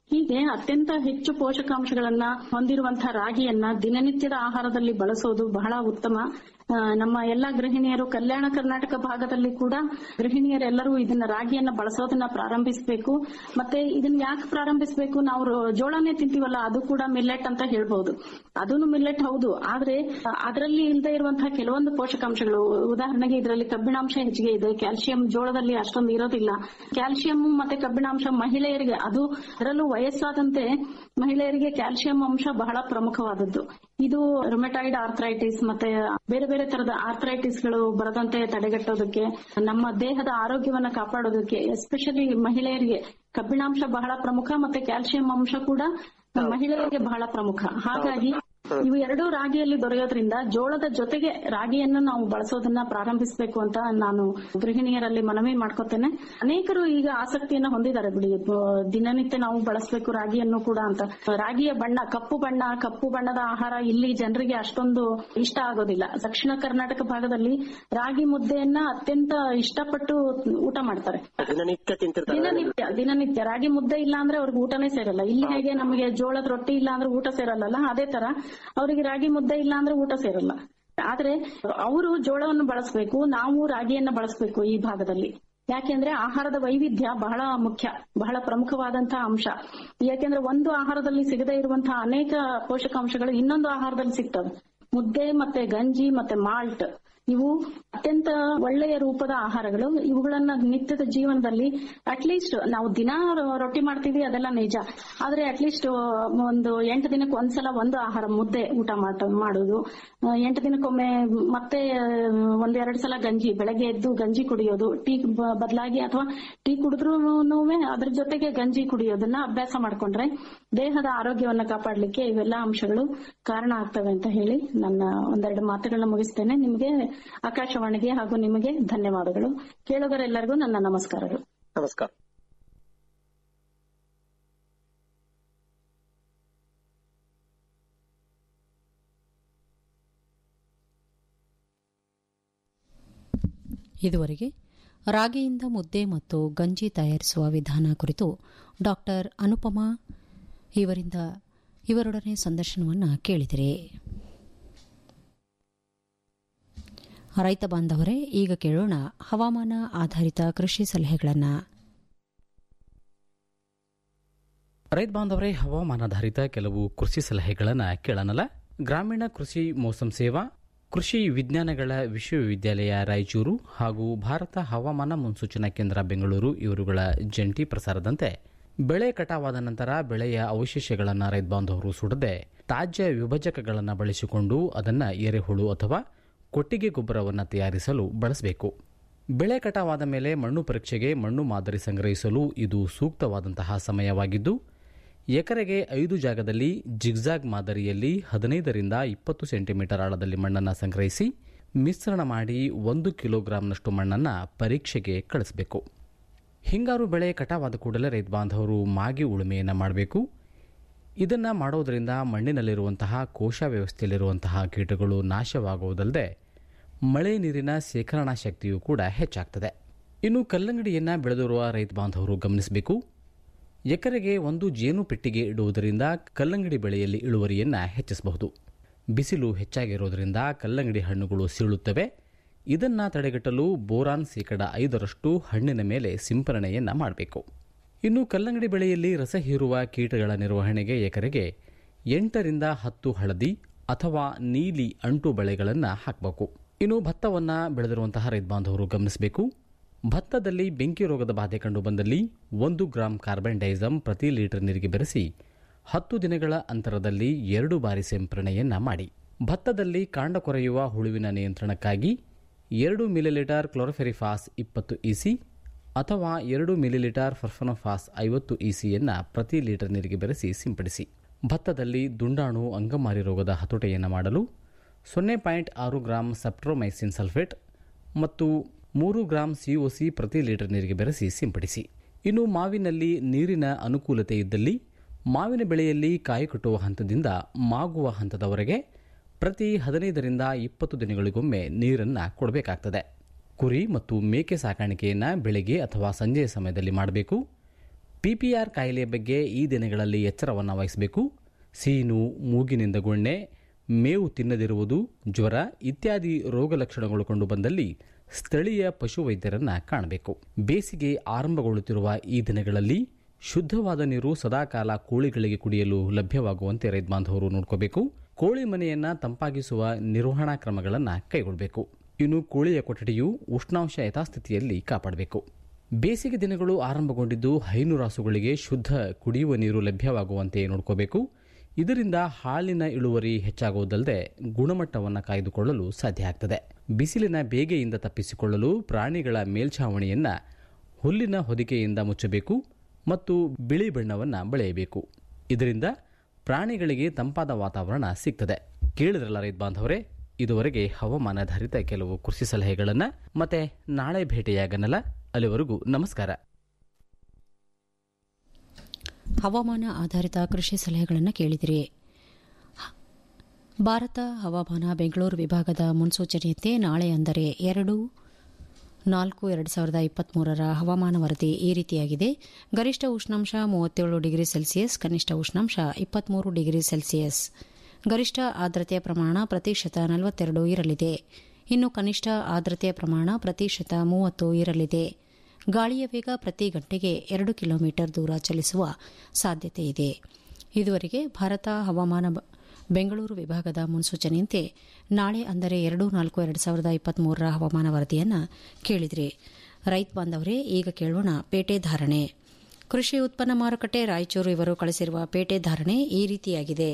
ಹೀಗೆ ಅತ್ಯಂತ ಹೆಚ್ಚು ಪೋಷಕಾಂಶಗಳನ್ನ ಹೊಂದಿರುವಂತಹ ರಾಗಿಯನ್ನ ದಿನನಿತ್ಯದ ಆಹಾರದಲ್ಲಿ ಬಳಸೋದು ಬಹಳ ಉತ್ತಮ ಆ, ನಮ್ಮ ಎಲ್ಲಾ ಗೃಹಿಣಿಯರು ಕಲ್ಯಾಣ ಕರ್ನಾಟಕ ಭಾಗದಲ್ಲಿ ಕೂಡ ಗೃಹಿಣಿಯರೆಲ್ಲರೂ ಇದನ್ನ ರಾಗಿಯನ್ನ ಬಳಸೋದನ್ನ ಪ್ರಾರಂಭಿಸಬೇಕು ಮತ್ತೆ ಇದನ್ನ ಯಾಕೆ ಪ್ರಾರಂಭಿಸಬೇಕು ನಾವು ರೋ- ಜೋಳನೇ ತಿಂತೀವಲ್ಲ ಅದು ಕೂಡ ಮಿಲ್ಲೆಟ್ ಅಂತ ಹೇಳ್ಬಹುದು ಅದನ್ನು ಮಿಲ್ಲೆಟ್ ಹೌದು ಆದ್ರೆ ಅದರಲ್ಲಿ ಇಲ್ಲದೆ ಇರುವಂತಹ ಕೆಲವೊಂದು ಪೋಷಕಾಂಶಗಳು ಉದಾಹರಣೆಗೆ ಇದರಲ್ಲಿ ಕಬ್ಬಿಣಾಂಶ ಹೆಚ್ಚಿಗೆ ಇದೆ ಕ್ಯಾಲ್ಸಿಯಂ ಜೋಳದಲ್ಲಿ ಅಷ್ಟೊಂದು ಇರೋದಿಲ್ಲ ಕ್ಯಾಲ್ಸಿಯಂ ಮತ್ತೆ ಕಬ್ಬಿಣಾಂಶ ಮಹಿಳೆಯರಿಗೆ ಅದು ಅದರಲ್ಲೂ ವಯಸ್ಸಾದಂತೆ ಮಹಿಳೆಯರಿಗೆ ಕ್ಯಾಲ್ಸಿಯಂ ಅಂಶ ಬಹಳ ಪ್ರಮುಖವಾದದ್ದು ಇದು ರೊಮೆಟಾಯ್ಡ್ ಆರ್ಥರೈಟಿಸ್ ಮತ್ತೆ ಬೇರೆ ಬೇರೆ ತರದ ಆರ್ಥರೈಟಿಸ್ ಗಳು ಬರದಂತೆ ತಡೆಗಟ್ಟೋದಕ್ಕೆ ನಮ್ಮ ದೇಹದ ಆರೋಗ್ಯವನ್ನ ಕಾಪಾಡೋದಕ್ಕೆ ಎಸ್ಪೆಷಲಿ ಮಹಿಳೆಯರಿಗೆ ಕಬ್ಬಿಣಾಂಶ ಬಹಳ ಪ್ರಮುಖ ಮತ್ತೆ ಕ್ಯಾಲ್ಸಿಯಂ ಅಂಶ ಕೂಡ ಮಹಿಳೆಯರಿಗೆ ಬಹಳ ಪ್ರಮುಖ ಹಾಗಾಗಿ ಇವು ಎರಡೂ ರಾಗಿಯಲ್ಲಿ ದೊರೆಯೋದ್ರಿಂದ ಜೋಳದ ಜೊತೆಗೆ ರಾಗಿಯನ್ನು ನಾವು ಬಳಸೋದನ್ನ ಪ್ರಾರಂಭಿಸಬೇಕು ಅಂತ ನಾನು ಗೃಹಿಣಿಯರಲ್ಲಿ ಮನವಿ ಮಾಡ್ಕೋತೇನೆ ಅನೇಕರು ಈಗ ಆಸಕ್ತಿಯನ್ನ ಹೊಂದಿದ್ದಾರೆ ಬಿಡಿ ಬ- ದಿನನಿತ್ಯ ನಾವು ಬಳಸಬೇಕು ರಾಗಿಯನ್ನು ಕೂಡ ಅಂತ ರಾಗಿಯ ಬಣ್ಣ ಕಪ್ಪು ಬಣ್ಣ ಕಪ್ಪು ಬಣ್ಣದ ಆಹಾರ ಇಲ್ಲಿ ಜನರಿಗೆ ಅಷ್ಟೊಂದು ಇಷ್ಟ ಆಗೋದಿಲ್ಲ ದಕ್ಷಿಣ ಕರ್ನಾಟಕ ಭಾಗದಲ್ಲಿ ರಾಗಿ ಮುದ್ದೆಯನ್ನ ಅತ್ಯಂತ ಇಷ್ಟಪಟ್ಟು ಊಟ ಮಾಡ್ತಾರೆ ದಿನನಿತ್ಯ ತಿಂತಿರ್ತಾರೆ ದಿನನಿತ್ಯ ದಿನನಿತ್ಯ ರಾಗಿ ಮುದ್ದೆ ಇಲ್ಲ ಅಂದ್ರೆ ಅವ್ರಿಗೆ ಊಟನೇ ಸೇರಲ್ಲ ಇಲ್ಲಿ ಹೇಗೆ ನಮಗೆ ಜೋಳದ ರೊಟ್ಟಿ ಇಲ್ಲ ಅಂದ್ರೆ ಊಟ ಸೇರಲ್ಲ ಅದೇ ತರ ಅವರಿಗೆ ರಾಗಿ ಮುದ್ದೆ ಇಲ್ಲ ಅಂದ್ರೆ ಊಟ ಸೇರಲ್ಲ ಆದ್ರೆ ಅವರು ಜೋಳವನ್ನು ಬಳಸಬೇಕು ನಾವು ರಾಗಿಯನ್ನ ಬಳಸಬೇಕು ಈ ಭಾಗದಲ್ಲಿ ಯಾಕೆಂದ್ರೆ ಆಹಾರದ ವೈವಿಧ್ಯ ಬಹಳ ಮುಖ್ಯ ಬಹಳ ಪ್ರಮುಖವಾದಂತಹ ಅಂಶ ಯಾಕೆಂದ್ರೆ ಒಂದು ಆಹಾರದಲ್ಲಿ ಸಿಗದೇ ಇರುವಂತಹ ಅನೇಕ ಪೋಷಕಾಂಶಗಳು ಇನ್ನೊಂದು ಆಹಾರದಲ್ಲಿ ಸಿಗ್ತವೆ ಮುದ್ದೆ ಮತ್ತೆ ಗಂಜಿ ಮತ್ತೆ ಮಾಲ್ಟ್ ಇವು ಅತ್ಯಂತ ಒಳ್ಳೆಯ ರೂಪದ ಆಹಾರಗಳು ಇವುಗಳನ್ನ ನಿತ್ಯದ ಜೀವನದಲ್ಲಿ ಅಟ್ಲೀಸ್ಟ್ ನಾವು ದಿನ ರೊ- ರೊಟ್ಟಿ ಮಾಡ್ತೀವಿ ಅದೆಲ್ಲ ನಿಜ ಆದ್ರೆ ಅಟ್ಲೀಸ್ಟ್ ಒಂದು ಎಂಟು ದಿನಕ್ಕೆ ಒಂದ್ಸಲ ಒಂದು ಆಹಾರ ಮುದ್ದೆ ಊಟ ಮಾಡ- ಮಾಡೋದು ಆ, ಎಂಟು ದಿನಕ್ಕೊಮ್ಮೆ ಮತ್ತೆ ಒಂದ್ ಎರಡ್ ಸಲ ಗಂಜಿ ಬೆಳಗ್ಗೆ ಎದ್ದು ಗಂಜಿ ಕುಡಿಯೋದು ಟೀ ಬ- ಬದಲಾಗಿ ಅಥವಾ ಟೀ ಕುಡಿದ್ರು ಅದ್ರ ಜೊತೆಗೆ ಗಂಜಿ ಕುಡಿಯೋದನ್ನ ಅಭ್ಯಾಸ ಮಾಡ್ಕೊಂಡ್ರೆ ದೇಹದ ಆರೋಗ್ಯವನ್ನ ಕಾಪಾಡ್ಲಿಕ್ಕೆ ಇವೆಲ್ಲ ಅಂಶಗಳು ಕಾರಣ ಆಗ್ತವೆ ಅಂತ ಹೇಳಿ ನನ್ನ ಒಂದೆರಡು ಮಾತುಗಳನ್ನ ಮುಗಿಸ್ತೇನೆ ನಿಮಗೆ ಆಕಾಶವಾಣಿಗೆ ಹಾಗೂ ನಿಮಗೆ ಧನ್ಯವಾದಗಳು ಕೇಳುಗರೆಲ್ಲರಿಗೂ ನನ್ನ ನಮಸ್ಕಾರಗಳು ನಮಸ್ಕಾರ ಇದುವರೆಗೆ ರಾಗಿಯಿಂದ ಮುದ್ದೆ ಮತ್ತು ಗಂಜಿ ತಯಾರಿಸುವ ವಿಧಾನ ಕುರಿತು ಡಾಕ್ಟರ್ ಅನುಪಮಾ ಇವರಿಂದ ಇವರೊಡನೆ ಸಂದರ್ಶನವನ್ನು ಕೇಳಿದಿರಿ ರೈತ ಬಾಂಧವರೇ ಈಗ ಕೇಳೋಣ ಹವಾಮಾನ ಆಧಾರಿತ ಕೃಷಿ ಸಲಹೆಗಳನ್ನು ರೈತ ಬಾಂಧವರೇ ಹವಾಮಾನಾಧಾರಿತ ಕೆಲವು ಕೃಷಿ ಸಲಹೆಗಳನ್ನು ಕೇಳೋಣಲ್ಲ ಗ್ರಾಮೀಣ ಕೃಷಿ ಮೋಸಂ ಸೇವಾ ಕೃಷಿ ವಿಜ್ಞಾನಗಳ ವಿಶ್ವವಿದ್ಯಾಲಯ ರಾಯಚೂರು ಹಾಗೂ ಭಾರತ ಹವಾಮಾನ ಮುನ್ಸೂಚನಾ ಕೇಂದ್ರ ಬೆಂಗಳೂರು ಇವರುಗಳ ಜಂಟಿ ಪ್ರಸಾರದಂತೆ ಬೆಳೆ ಕಟಾವಾದ ನಂತರ ಬೆಳೆಯ ಅವಶೇಷಗಳನ್ನು ರೈತ ಬಾಂಧವರು ಸುಡದೆ ತಾಜ್ಯ ವಿಭಜಕಗಳನ್ನು ಬಳಸಿಕೊಂಡು ಅದನ್ನು ಎರೆಹುಳು ಅಥವಾ ಕೊಟ್ಟಿಗೆ ಗೊಬ್ಬರವನ್ನು ತಯಾರಿಸಲು ಬಳಸಬೇಕು ಬೆಳೆ ಕಟಾವಾದ ಮೇಲೆ ಮಣ್ಣು ಪರೀಕ್ಷೆಗೆ ಮಣ್ಣು ಮಾದರಿ ಸಂಗ್ರಹಿಸಲು ಇದು ಸೂಕ್ತವಾದಂತಹ ಸಮಯವಾಗಿದ್ದು ಎಕರೆಗೆ ಐದು ಜಾಗದಲ್ಲಿ ಜಿಗ್ಜಾಗ್ ಮಾದರಿಯಲ್ಲಿ ಹದಿನೈದರಿಂದ ಇಪ್ಪತ್ತು ಸೆಂಟಿಮೀಟರ್ ಆಳದಲ್ಲಿ ಮಣ್ಣನ್ನು ಸಂಗ್ರಹಿಸಿ ಮಿಶ್ರಣ ಮಾಡಿ ಒಂದು ಕಿಲೋಗ್ರಾಂನಷ್ಟು ಮಣ್ಣನ್ನು ಪರೀಕ್ಷೆಗೆ ಕಳಿಸಬೇಕು ಹಿಂಗಾರು ಬೆಳೆ ಕಟಾವಾದ ಕೂಡಲೇ ರೈತ ಬಾಂಧವರು ಮಾಗಿ ಉಳುಮೆಯನ್ನು ಮಾಡಬೇಕು ಇದನ್ನು ಮಾಡೋದರಿಂದ ಮಣ್ಣಿನಲ್ಲಿರುವಂತಹ ಕೋಶ ವ್ಯವಸ್ಥೆಯಲ್ಲಿರುವಂತಹ ಕೀಟಗಳು ನಾಶವಾಗುವುದಲ್ಲದೆ ಮಳೆ ನೀರಿನ ಶೇಖರಣಾ ಶಕ್ತಿಯೂ ಕೂಡ ಹೆಚ್ಚಾಗ್ತದೆ ಇನ್ನು ಕಲ್ಲಂಗಡಿಯನ್ನು ಬೆಳೆದಿರುವ ರೈತ ಬಾಂಧವರು ಗಮನಿಸಬೇಕು ಎಕರೆಗೆ ಒಂದು ಜೇನು ಪೆಟ್ಟಿಗೆ ಇಡುವುದರಿಂದ ಕಲ್ಲಂಗಡಿ ಬೆಳೆಯಲ್ಲಿ ಇಳುವರಿಯನ್ನು ಹೆಚ್ಚಿಸಬಹುದು ಬಿಸಿಲು ಹೆಚ್ಚಾಗಿರೋದರಿಂದ ಕಲ್ಲಂಗಡಿ ಹಣ್ಣುಗಳು ಸೀಳುತ್ತವೆ ಇದನ್ನು ತಡೆಗಟ್ಟಲು ಬೋರಾನ್ ಶೇಕಡ ಐದರಷ್ಟು ಹಣ್ಣಿನ ಮೇಲೆ ಸಿಂಪರಣೆಯನ್ನು ಮಾಡಬೇಕು ಇನ್ನು ಕಲ್ಲಂಗಡಿ ಬೆಳೆಯಲ್ಲಿ ರಸ ಹೀರುವ ಕೀಟಗಳ ನಿರ್ವಹಣೆಗೆ ಎಕರೆಗೆ ಎಂಟರಿಂದ ಹತ್ತು ಹಳದಿ ಅಥವಾ ನೀಲಿ ಅಂಟು ಬಳೆಗಳನ್ನು ಹಾಕಬೇಕು ಇನ್ನು ಭತ್ತವನ್ನು ಬೆಳೆದಿರುವಂತಹ ರೈತ ಬಾಂಧವರು ಗಮನಿಸಬೇಕು ಭತ್ತದಲ್ಲಿ ಬೆಂಕಿ ರೋಗದ ಬಾಧೆ ಕಂಡು ಬಂದಲ್ಲಿ ಒಂದು ಗ್ರಾಂ ಕಾರ್ಬನ್ ಡೈಸಮ್ ಪ್ರತಿ ಲೀಟರ್ ನೀರಿಗೆ ಬೆರೆಸಿ ಹತ್ತು ದಿನಗಳ ಅಂತರದಲ್ಲಿ ಎರಡು ಬಾರಿ ಸಿಂಪರಣೆಯನ್ನ ಮಾಡಿ ಭತ್ತದಲ್ಲಿ ಕಾಂಡ ಕೊರೆಯುವ ಹುಳುವಿನ ನಿಯಂತ್ರಣಕ್ಕಾಗಿ ಎರಡು ಮಿಲಿಲೀಟರ್ ಕ್ಲೋರೋಫೆರಿಫಾಸ್ ಇಪ್ಪತ್ತು ಇಸಿ ಅಥವಾ ಎರಡು ಮಿಲಿಲೀಟರ್ ಫರ್ಫನೋಫಾಸ್ ಐವತ್ತು ಇಸಿಯನ್ನು ಪ್ರತಿ ಲೀಟರ್ ನೀರಿಗೆ ಬೆರೆಸಿ ಸಿಂಪಡಿಸಿ ಭತ್ತದಲ್ಲಿ ದುಂಡಾಣು ಅಂಗಮಾರಿ ರೋಗದ ಹತೋಟೆಯನ್ನು ಮಾಡಲು ಸೊನ್ನೆ ಪಾಯಿಂಟ್ ಆರು ಗ್ರಾಂ ಸೆಪ್ಟ್ರೋಮೈಸಿನ್ ಸಲ್ಫೇಟ್ ಮತ್ತು ಮೂರು ಗ್ರಾಂ ಸಿಒಸಿ ಪ್ರತಿ ಲೀಟರ್ ನೀರಿಗೆ ಬೆರೆಸಿ ಸಿಂಪಡಿಸಿ ಇನ್ನು ಮಾವಿನಲ್ಲಿ ನೀರಿನ ಅನುಕೂಲತೆ ಇದ್ದಲ್ಲಿ ಮಾವಿನ ಬೆಳೆಯಲ್ಲಿ ಕಾಯಿ ಕಟ್ಟುವ ಹಂತದಿಂದ ಮಾಗುವ ಹಂತದವರೆಗೆ ಪ್ರತಿ ಹದಿನೈದರಿಂದ ಇಪ್ಪತ್ತು ದಿನಗಳಿಗೊಮ್ಮೆ ನೀರನ್ನು ಕೊಡಬೇಕಾಗ್ತದೆ ಕುರಿ ಮತ್ತು ಮೇಕೆ ಸಾಕಾಣಿಕೆಯನ್ನು ಬೆಳಗ್ಗೆ ಅಥವಾ ಸಂಜೆಯ ಸಮಯದಲ್ಲಿ ಮಾಡಬೇಕು ಪಿಪಿಆರ್ ಕಾಯಿಲೆಯ ಬಗ್ಗೆ ಈ ದಿನಗಳಲ್ಲಿ ಎಚ್ಚರವನ್ನು ವಹಿಸಬೇಕು ಸೀನು ಮೂಗಿನಿಂದ ಗುಣ್ಣೆ ಮೇವು ತಿನ್ನದಿರುವುದು ಜ್ವರ ಇತ್ಯಾದಿ ರೋಗ ಲಕ್ಷಣಗಳು ಕಂಡುಬಂದಲ್ಲಿ ಸ್ಥಳೀಯ ಪಶುವೈದ್ಯರನ್ನ ಕಾಣಬೇಕು ಬೇಸಿಗೆ ಆರಂಭಗೊಳ್ಳುತ್ತಿರುವ ಈ ದಿನಗಳಲ್ಲಿ ಶುದ್ಧವಾದ ನೀರು ಸದಾಕಾಲ ಕೋಳಿಗಳಿಗೆ ಕುಡಿಯಲು ಲಭ್ಯವಾಗುವಂತೆ ರೈತ ಬಾಂಧವರು ನೋಡ್ಕೋಬೇಕು ಕೋಳಿ ಮನೆಯನ್ನ ತಂಪಾಗಿಸುವ ನಿರ್ವಹಣಾ ಕ್ರಮಗಳನ್ನು ಕೈಗೊಳ್ಳಬೇಕು ಇನ್ನು ಕೋಳಿಯ ಕೊಠಡಿಯು ಉಷ್ಣಾಂಶ ಯಥಾಸ್ಥಿತಿಯಲ್ಲಿ ಕಾಪಾಡಬೇಕು ಬೇಸಿಗೆ ದಿನಗಳು ಆರಂಭಗೊಂಡಿದ್ದು ಹೈನುರಾಸುಗಳಿಗೆ ಶುದ್ಧ ಕುಡಿಯುವ ನೀರು ಲಭ್ಯವಾಗುವಂತೆ ನೋಡ್ಕೋಬೇಕು ಇದರಿಂದ ಹಾಲಿನ ಇಳುವರಿ ಹೆಚ್ಚಾಗುವುದಲ್ಲದೆ ಗುಣಮಟ್ಟವನ್ನು ಕಾಯ್ದುಕೊಳ್ಳಲು ಸಾಧ್ಯ ಆಗ್ತದೆ ಬಿಸಿಲಿನ ಬೇಗೆಯಿಂದ ತಪ್ಪಿಸಿಕೊಳ್ಳಲು ಪ್ರಾಣಿಗಳ ಮೇಲ್ಛಾವಣಿಯನ್ನ ಹುಲ್ಲಿನ ಹೊದಿಕೆಯಿಂದ ಮುಚ್ಚಬೇಕು ಮತ್ತು ಬಿಳಿ ಬಣ್ಣವನ್ನು ಬೆಳೆಯಬೇಕು ಇದರಿಂದ ಪ್ರಾಣಿಗಳಿಗೆ ತಂಪಾದ ವಾತಾವರಣ ಸಿಗ್ತದೆ ಕೇಳಿದ್ರಲ್ಲ ರೈತ ಬಾಂಧವರೇ ಇದುವರೆಗೆ ಹವಾಮಾನಾಧಾರಿತ ಕೆಲವು ಕೃಷಿ ಸಲಹೆಗಳನ್ನು ಮತ್ತೆ ನಾಳೆ ಭೇಟಿಯಾಗನಲ್ಲ ಅಲ್ಲಿವರೆಗೂ ನಮಸ್ಕಾರ ಹವಾಮಾನ ಆಧಾರಿತ ಕೃಷಿ ಸಲಹೆಗಳನ್ನು ಕೇಳಿದಿರಿ ಭಾರತ ಹವಾಮಾನ ಬೆಂಗಳೂರು ವಿಭಾಗದ ಮುನ್ಸೂಚನೆಯಂತೆ ನಾಳೆ ಅಂದರೆ ಎರಡು ನಾಲ್ಕು ಎರಡು ಸಾವಿರದ ಇಪ್ಪತ್ಮೂರರ ಹವಾಮಾನ ವರದಿ ಈ ರೀತಿಯಾಗಿದೆ ಗರಿಷ್ಠ ಉಷ್ಣಾಂಶ ಮೂವತ್ತೇಳು ಡಿಗ್ರಿ ಸೆಲ್ಸಿಯಸ್ ಕನಿಷ್ಠ ಉಷ್ಣಾಂಶ ಇಪ್ಪತ್ಮೂರು ಡಿಗ್ರಿ ಸೆಲ್ಸಿಯಸ್ ಗರಿಷ್ಠ ಆರ್ದ್ರತೆಯ ಪ್ರಮಾಣ ಪ್ರತಿಶತ ನಲವತ್ತೆರಡು ಇರಲಿದೆ ಇನ್ನು ಕನಿಷ್ಠ ಆರ್ದ್ರತೆಯ ಪ್ರಮಾಣ ಪ್ರತಿಶತ ಮೂವತ್ತು ಇರಲಿದೆ ಗಾಳಿಯ ವೇಗ ಪ್ರತಿ ಗಂಟೆಗೆ ಎರಡು ಕಿಲೋಮೀಟರ್ ದೂರ ಚಲಿಸುವ ಸಾಧ್ಯತೆ ಇದೆ ಇದುವರೆಗೆ ಭಾರತ ಹವಾಮಾನ ಬ- ಬೆಂಗಳೂರು ವಿಭಾಗದ ಮುನ್ಸೂಚನೆಯಂತೆ ನಾಳೆ ಅಂದರೆ ಎರಡು ನಾಲ್ಕು ಎರಡು ಸಾವಿರದ ಇಪ್ಪತ್ಮೂರರ ಹವಾಮಾನ ವರದಿಯನ್ನು ಕೇಳಿದ್ರಿ ರೈತ ಬಾಂಧವರೇ ಈಗ ಕೇಳೋಣ ಪೇಟೆ ಧಾರಣೆ ಕೃಷಿ ಉತ್ಪನ್ನ ಮಾರುಕಟ್ಟೆ ರಾಯಚೂರು ಇವರು ಕಳಿಸಿರುವ ಪೇಟೆ ಧಾರಣೆ ಈ ರೀತಿಯಾಗಿದೆ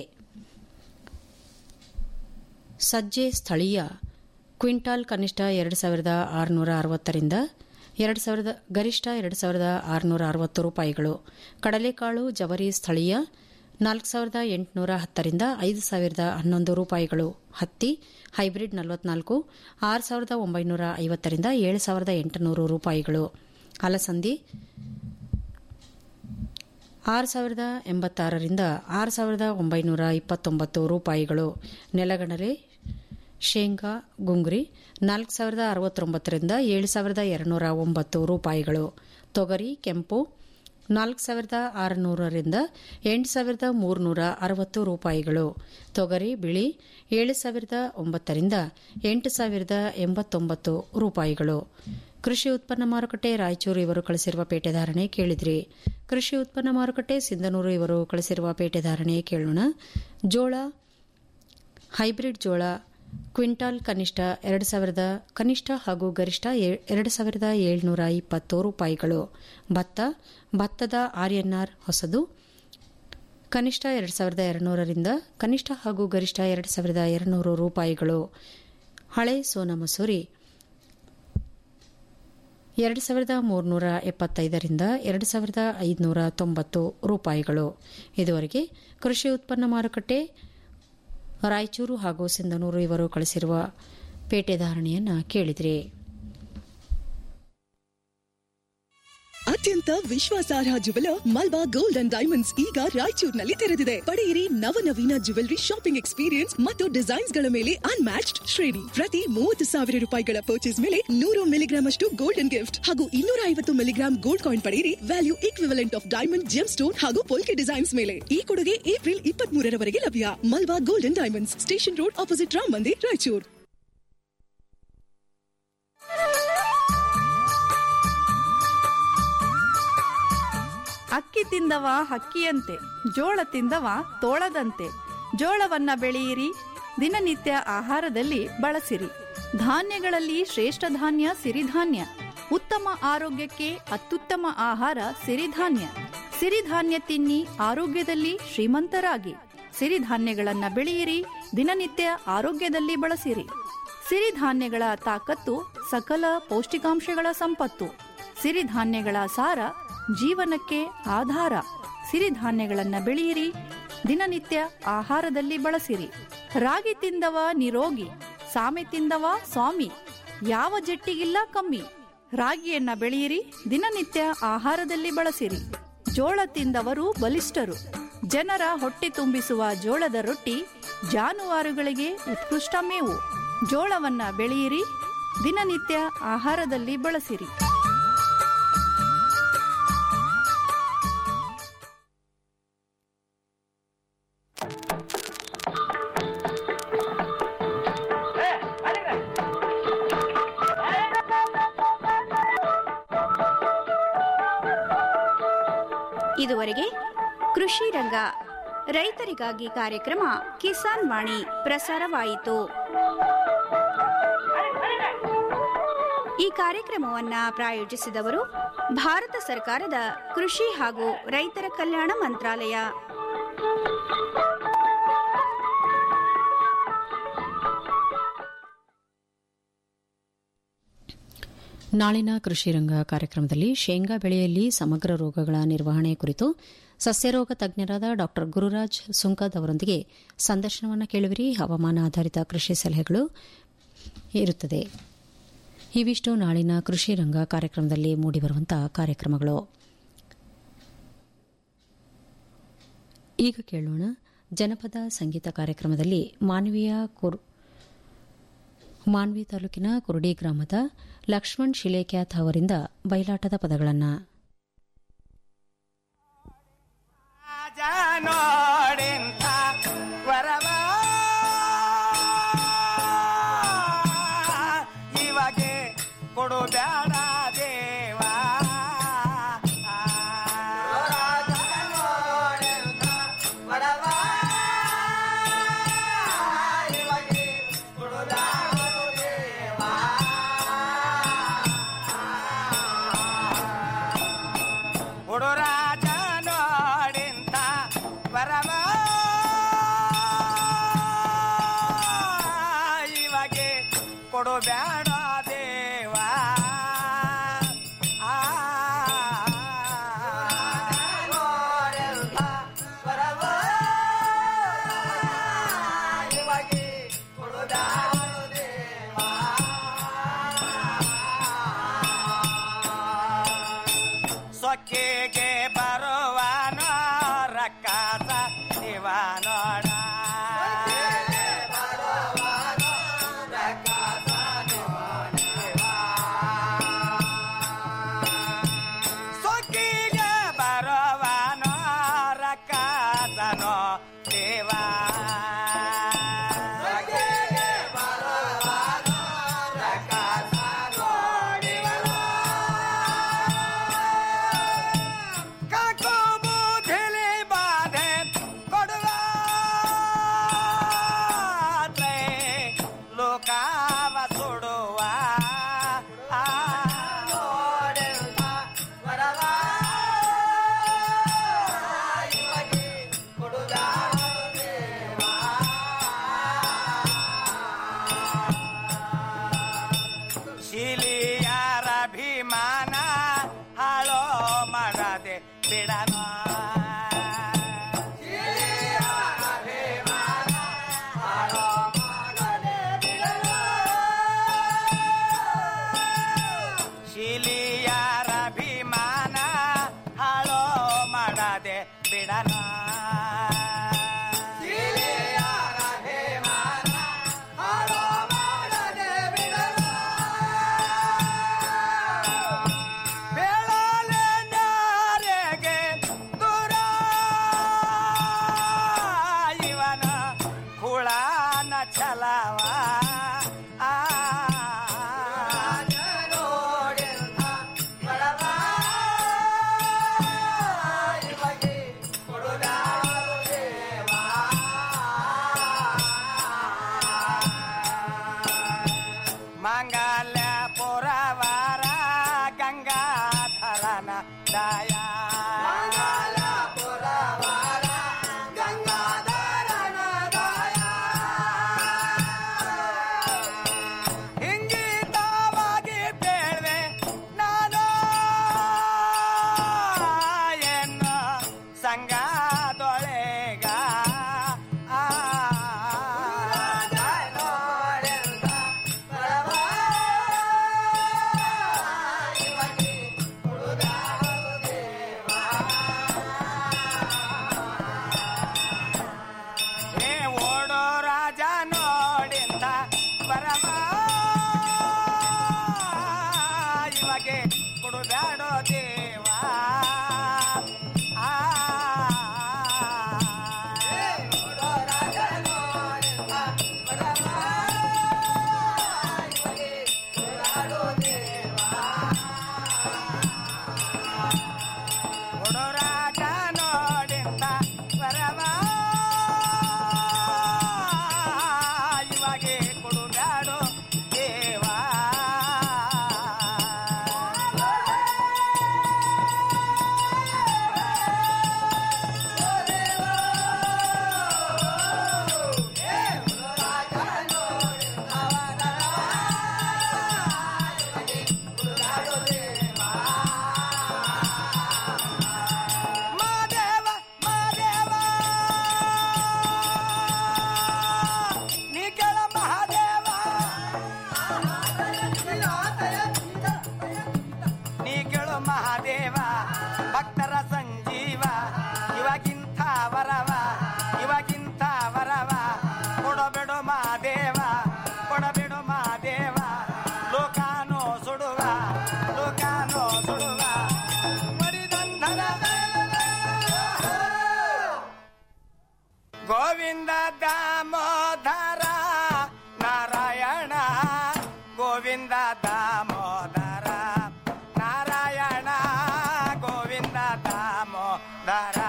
ಸಜ್ಜೆ ಸ್ಥಳೀಯ ಕ್ವಿಂಟಾಲ್ ಕನಿಷ್ಠ ಎರಡು ಸಾವಿರದ ಆರುನೂರ ಅರವತ್ತರಿಂದ ಎರಡು ಸಾವಿರದ ಗರಿಷ್ಠ ಎರಡು ಸಾವಿರದ ಆರುನೂರ ಅರವತ್ತು ರೂಪಾಯಿಗಳು ಕಡಲೆಕಾಳು ಜವರಿ ಸ್ಥಳೀಯ ನಾಲ್ಕು ಸಾವಿರದ ಎಂಟುನೂರ ಹತ್ತರಿಂದ ಐದು ಸಾವಿರದ ಹನ್ನೊಂದು ರೂಪಾಯಿಗಳು ಹತ್ತಿ ಹೈಬ್ರಿಡ್ ನಲವತ್ನಾಲ್ಕು ಆರು ಸಾವಿರದ ಒಂಬೈನೂರ ಐವತ್ತರಿಂದ ಏಳು ಸಾವಿರದ ಎಂಟುನೂರು ರೂಪಾಯಿಗಳು ಅಲಸಂದಿ ಆರು ಸಾವಿರದ ಎಂಬತ್ತಾರರಿಂದ ಆರು ಸಾವಿರದ ಒಂಬೈನೂರ ಇಪ್ಪತ್ತೊಂಬತ್ತು ರೂಪಾಯಿಗಳು ನೆಲಗಡಲೆ ಶೇಂಗಾ ಗುಂಗ್ರಿ ನಾಲ್ಕು ಸಾವಿರದ ಅರವತ್ತೊಂಬತ್ತರಿಂದ ಏಳು ಸಾವಿರದ ಎರಡುನೂರ ಒಂಬತ್ತು ರೂಪಾಯಿಗಳು ತೊಗರಿ ಕೆಂಪು ನಾಲ್ಕು ಸಾವಿರದ ಆರುನೂರರಿಂದ ಎಂಟು ಸಾವಿರದ ಮೂರುನೂರ ಅರವತ್ತು ರೂಪಾಯಿಗಳು ತೊಗರಿ ಬಿಳಿ ಏಳು ಸಾವಿರದ ಒಂಬತ್ತರಿಂದ ಎಂಟು ಸಾವಿರದ ಎಂಬತ್ತೊಂಬತ್ತು ರೂಪಾಯಿಗಳು ಕೃಷಿ ಉತ್ಪನ್ನ ಮಾರುಕಟ್ಟೆ ರಾಯಚೂರು ಇವರು ಕಳಿಸಿರುವ ಪೇಟೆ ಧಾರಣೆ ಕೇಳಿದ್ರಿ ಕೃಷಿ ಉತ್ಪನ್ನ ಮಾರುಕಟ್ಟೆ ಸಿಂಧನೂರು ಇವರು ಕಳಿಸಿರುವ ಪೇಟೆ ಧಾರಣೆ ಕೇಳೋಣ ಜೋಳ ಹೈಬ್ರಿಡ್ ಜೋಳ ಕ್ವಿಂಟಾಲ್ ಕನಿಷ್ಠ ಎರಡು ಸಾವಿರದ ಕನಿಷ್ಠ ಹಾಗೂ ಗರಿಷ್ಠ ಎ- ಎರಡು ಸಾವಿರದ ಏಳ್ನೂರ ಇಪ್ಪತ್ತು ರೂಪಾಯಿಗಳು ಭತ್ತ ಭತ್ತದ ಆರ್ಎನ್ಆರ್ ಹೊಸದು ಕನಿಷ್ಠ ಎರಡು ಸಾವಿರದ ಎರಡುನೂರರಿಂದ ಕನಿಷ್ಠ ಹಾಗೂ ಗರಿಷ್ಠ ಎರಡು ಸಾವಿರದ ಎರಡುನೂರು ರೂಪಾಯಿಗಳು ಹಳೆ ಸೋನಾ ಮಸೂರಿ ಎರಡು ಸಾವಿರದ ಮೂರುನೂರ ಎಪ್ಪತ್ತೈದರಿಂದ ಎರಡು ಸಾವಿರದ ಐದುನೂರ ತೊಂಬತ್ತು ರೂಪಾಯಿಗಳು ಇದುವರೆಗೆ ಕೃಷಿ ಉತ್ಪನ್ನ ಮಾರುಕಟ್ಟೆ ರಾಯಚೂರು ಹಾಗೂ ಸಿಂಧನೂರು ಇವರು ಕಳಿಸಿರುವ ಪೇಟೆ ಧಾರಣೆಯನ್ನು ಕೇಳಿದ್ರಿ ಅತ್ಯಂತ ವಿಶ್ವಾಸಾರ್ಹ jeweller Malabar gold and diamonds ಈಗ ರಾಯಚೂರಿನಲ್ಲಿ ತೆರೆದಿದೆ ಪಡೆಯಿರಿ ನವನವೀನ ಜುವೆಲರಿ ಶಾಪಿಂಗ್ ಎಕ್ಸ್ಪೀರಿಯನ್ಸ್ ಮತ್ತು ಡಿಸೈನ್ಸ್ ಗಳ ಮೇಲೆ ಅನ್ಮ್ಯಾಚ್ಡ್ ಶ್ರೇಣಿ ಪ್ರತಿ ಮೂವತ್ತು ಸಾವಿರ ರೂಪಾಯಿಗಳ ಪರ್ಚೇಸ್ ಮೇಲೆ ನೂರು ಮಿಲಿಗ್ರಾಮ್ ಅಷ್ಟು ಗೋಲ್ಡನ್ ಗಿಫ್ಟ್ ಹಾಗೂ ಇನ್ನೂರ ಐವತ್ತು ಮಿಲಿಗ್ರಾಮ್ ಗೋಲ್ಡ್ ಕಾಯಿನ್ ಪಡೆಯಿರಿ value equivalent of diamond gemstone ಹಾಗೂ ಪೋಲ್ಕೆ ಡಿಸೈನ್ಸ್ ಮೇಲೆ ಈ ಕೊಡುಗೆ ಏಪ್ರಿಲ್ ಇಪ್ಪತ್ತ್ ಮೂರರವರೆಗೆ ಲಭ್ಯ Malabar gold and diamonds station road opposite Ram Mandir Raichur ಅಕ್ಕಿ ತಿಂದವ ಹಕ್ಕಿಯಂತೆ ಜೋಳ ತಿಂದವ ತೋಳದಂತೆ ಜೋಳವನ್ನ ಬೆಳೆಯಿರಿ ದಿನನಿತ್ಯ ಆಹಾರದಲ್ಲಿ ಬಳಸಿರಿ ಧಾನ್ಯಗಳಲ್ಲಿ ಶ್ರೇಷ್ಠ ಧಾನ್ಯ ಸಿರಿಧಾನ್ಯ ಉತ್ತಮ ಆರೋಗ್ಯಕ್ಕೆ ಅತ್ಯುತ್ತಮ ಆಹಾರ ಸಿರಿಧಾನ್ಯ ಸಿರಿಧಾನ್ಯ ತಿನ್ನಿ ಆರೋಗ್ಯದಲ್ಲಿ ಶ್ರೀಮಂತರಾಗಿ ಸಿರಿಧಾನ್ಯಗಳನ್ನ ಬೆಳೆಯಿರಿ ದಿನನಿತ್ಯ ಆರೋಗ್ಯದಲ್ಲಿ ಬಳಸಿರಿ ಸಿರಿಧಾನ್ಯಗಳ ತಾಕತ್ತು ಸಕಲ ಪೌಷ್ಟಿಕಾಂಶಗಳ ಸಂಪತ್ತು ಸಿರಿಧಾನ್ಯಗಳ ಸಾರ ಜೀವನಕ್ಕೆ ಆಧಾರ ಸಿರಿಧಾನ್ಯಗಳನ್ನ ಬೆಳೆಯಿರಿ ದಿನನಿತ್ಯ ಆಹಾರದಲ್ಲಿ ಬಳಸಿರಿ ರಾಗಿ ತಿಂದವ ನಿರೋಗಿ ಸಾಮೆ ತಿಂದವ ಸ್ವಾಮಿ ಯಾವ ಜಟ್ಟಿಗಿಲ್ಲ ಕಮ್ಮಿ ರಾಗಿಯನ್ನ ಬೆಳೆಯಿರಿ ದಿನನಿತ್ಯ ಆಹಾರದಲ್ಲಿ ಬಳಸಿರಿ ಜೋಳ ತಿಂದವರು ಬಲಿಷ್ಠರು ಜನರ ಹೊಟ್ಟೆ ತುಂಬಿಸುವ ಜೋಳದ ರೊಟ್ಟಿ ಜಾನುವಾರುಗಳಿಗೆ ಉತ್ಕೃಷ್ಟ ಮೇವು ಜೋಳವನ್ನ ಬೆಳೆಯಿರಿ ದಿನನಿತ್ಯ ಆಹಾರದಲ್ಲಿ ಬಳಸಿರಿ ಇದುವರೆಗೆ ಕೃಷಿ ರಂಗ ರೈತರಿಗಾಗಿ ಕಾರ್ಯಕ್ರಮ ಕಿಸಾನ್ ವಾಣಿ ಪ್ರಸಾರವಾಯಿತು ಈ ಕಾರ್ಯಕ್ರಮವನ್ನ ಪ್ರಾಯೋಜಿಸಿದವರು ಭಾರತ ಸರ್ಕಾರದ ಕೃಷಿ ಹಾಗೂ ರೈತರ ಕಲ್ಯಾಣ ಮಂತ್ರಾಲಯ ನಾಳಿನ ಕೃಷಿ ರಂಗ ಕಾರ್ಯಕ್ರಮದಲ್ಲಿ ಶೇಂಗಾ ಬೆಳೆಯಲ್ಲಿ ಸಮಗ್ರ ರೋಗಗಳ ನಿರ್ವಹಣೆ ಕುರಿತು ಸಸ್ಯರೋಗ ತಜ್ಞರಾದ ಡಾ ಗುರುರಾಜ್ ಸುಂಕದ್ ಅವರೊಂದಿಗೆ ಸಂದರ್ಶನವನ್ನು ಕೇಳುವಿರಿ ಹವಾಮಾನ ಆಧಾರಿತ ಕೃಷಿ ಸಲಹೆಗಳು ಇರುತ್ತದೆ ಇವಿಷ್ಟು ನಾಳಿನ ಕೃಷಿ ರಂಗ ಕಾರ್ಯಕ್ರಮದಲ್ಲಿ ಮೂಡಿಬರುವಂತಹ ಕಾರ್ಯಕ್ರಮಗಳು ಈಗ ಕೇಳೋಣ ಜನಪದ ಸಂಗೀತ ಕಾರ್ಯಕ್ರಮದಲ್ಲಿ ಮಾನವೀಯ ಕುರ್ ಮಾನ್ವಿ ತಾಲೂಕಿನ ಕುರುಡಿ ಗ್ರಾಮದ ಲಕ್ಷ್ಮಣ್ ಶಿಲೇಕ್ಯಾತ್ ಅವರಿಂದ ಬಯಲಾಟದ ಪದಗಳನ್ನು ನೋಡಿಂತ ವರವ ಇವಾಗೆ ಕೊಡು ಬೇಡ ದೇವ ಕೊಡು ರಾಜ ನೋಡಿಂತ ವರವ ಇವಾಗೆ ಕೊಡು ಬೇಡ ದೇವ ಆ ಸೊಕ್ಕಿಗೆ ಬರುವನ ರಕ್ಕಾಸ ಇವ ನೋಡ ಸೊಕ್ಕಿಗೆ ಬರುವನ ರಕ್ಕಾಸನೋ ದೇವ ಕಾಕೋ ಬೂದಿಲಿ ಬಾಧೆ ಕೊಡುವ ಲೋಕಾವ ಸುಡುವ ಆ ಶಿಲಿಯಾರ ಅಭಿಮಾನ ಹಾಳೋ ಮಾಡದೆ ಬಿಡನ ಶಿಲಿಯಾರ ಅಭಿಮಾನ ಹಾಳೋ ಮಾಡದೆ ಬಿಡನ ಬೇಳಾಲೆ ನ್ಯಾರೆಗೆ ದೂರ ಇವನ ಹುಳನ ಛಲವ ಆ ಮಂಗಲ ಪುರವರ ಗಂಗಾಧರನ ದಯ ಹಿಂಗಿತವಾಗಿ ಬೇಡ್ವೆ ನಾನು ಎನ್ನ ಸಂಗದೊಳೆಗ ಆ ಏ ಓಡೋ ರಾಜ ನೋಡಿಂದ ಬರವ ಇವಾಗೆ ಕೊಡುದಾಡೋ ದೇವ ಆ ಕೊಡೋ ರಾಜ ಗೋವಿಂದ ದಾಮೋದರ ನಾರಾಯಣ ಗೋವಿಂದ ದಾಮೋದರ ನಾರಾಯಣ ಗೋವಿಂದ ದಾಮೋದರ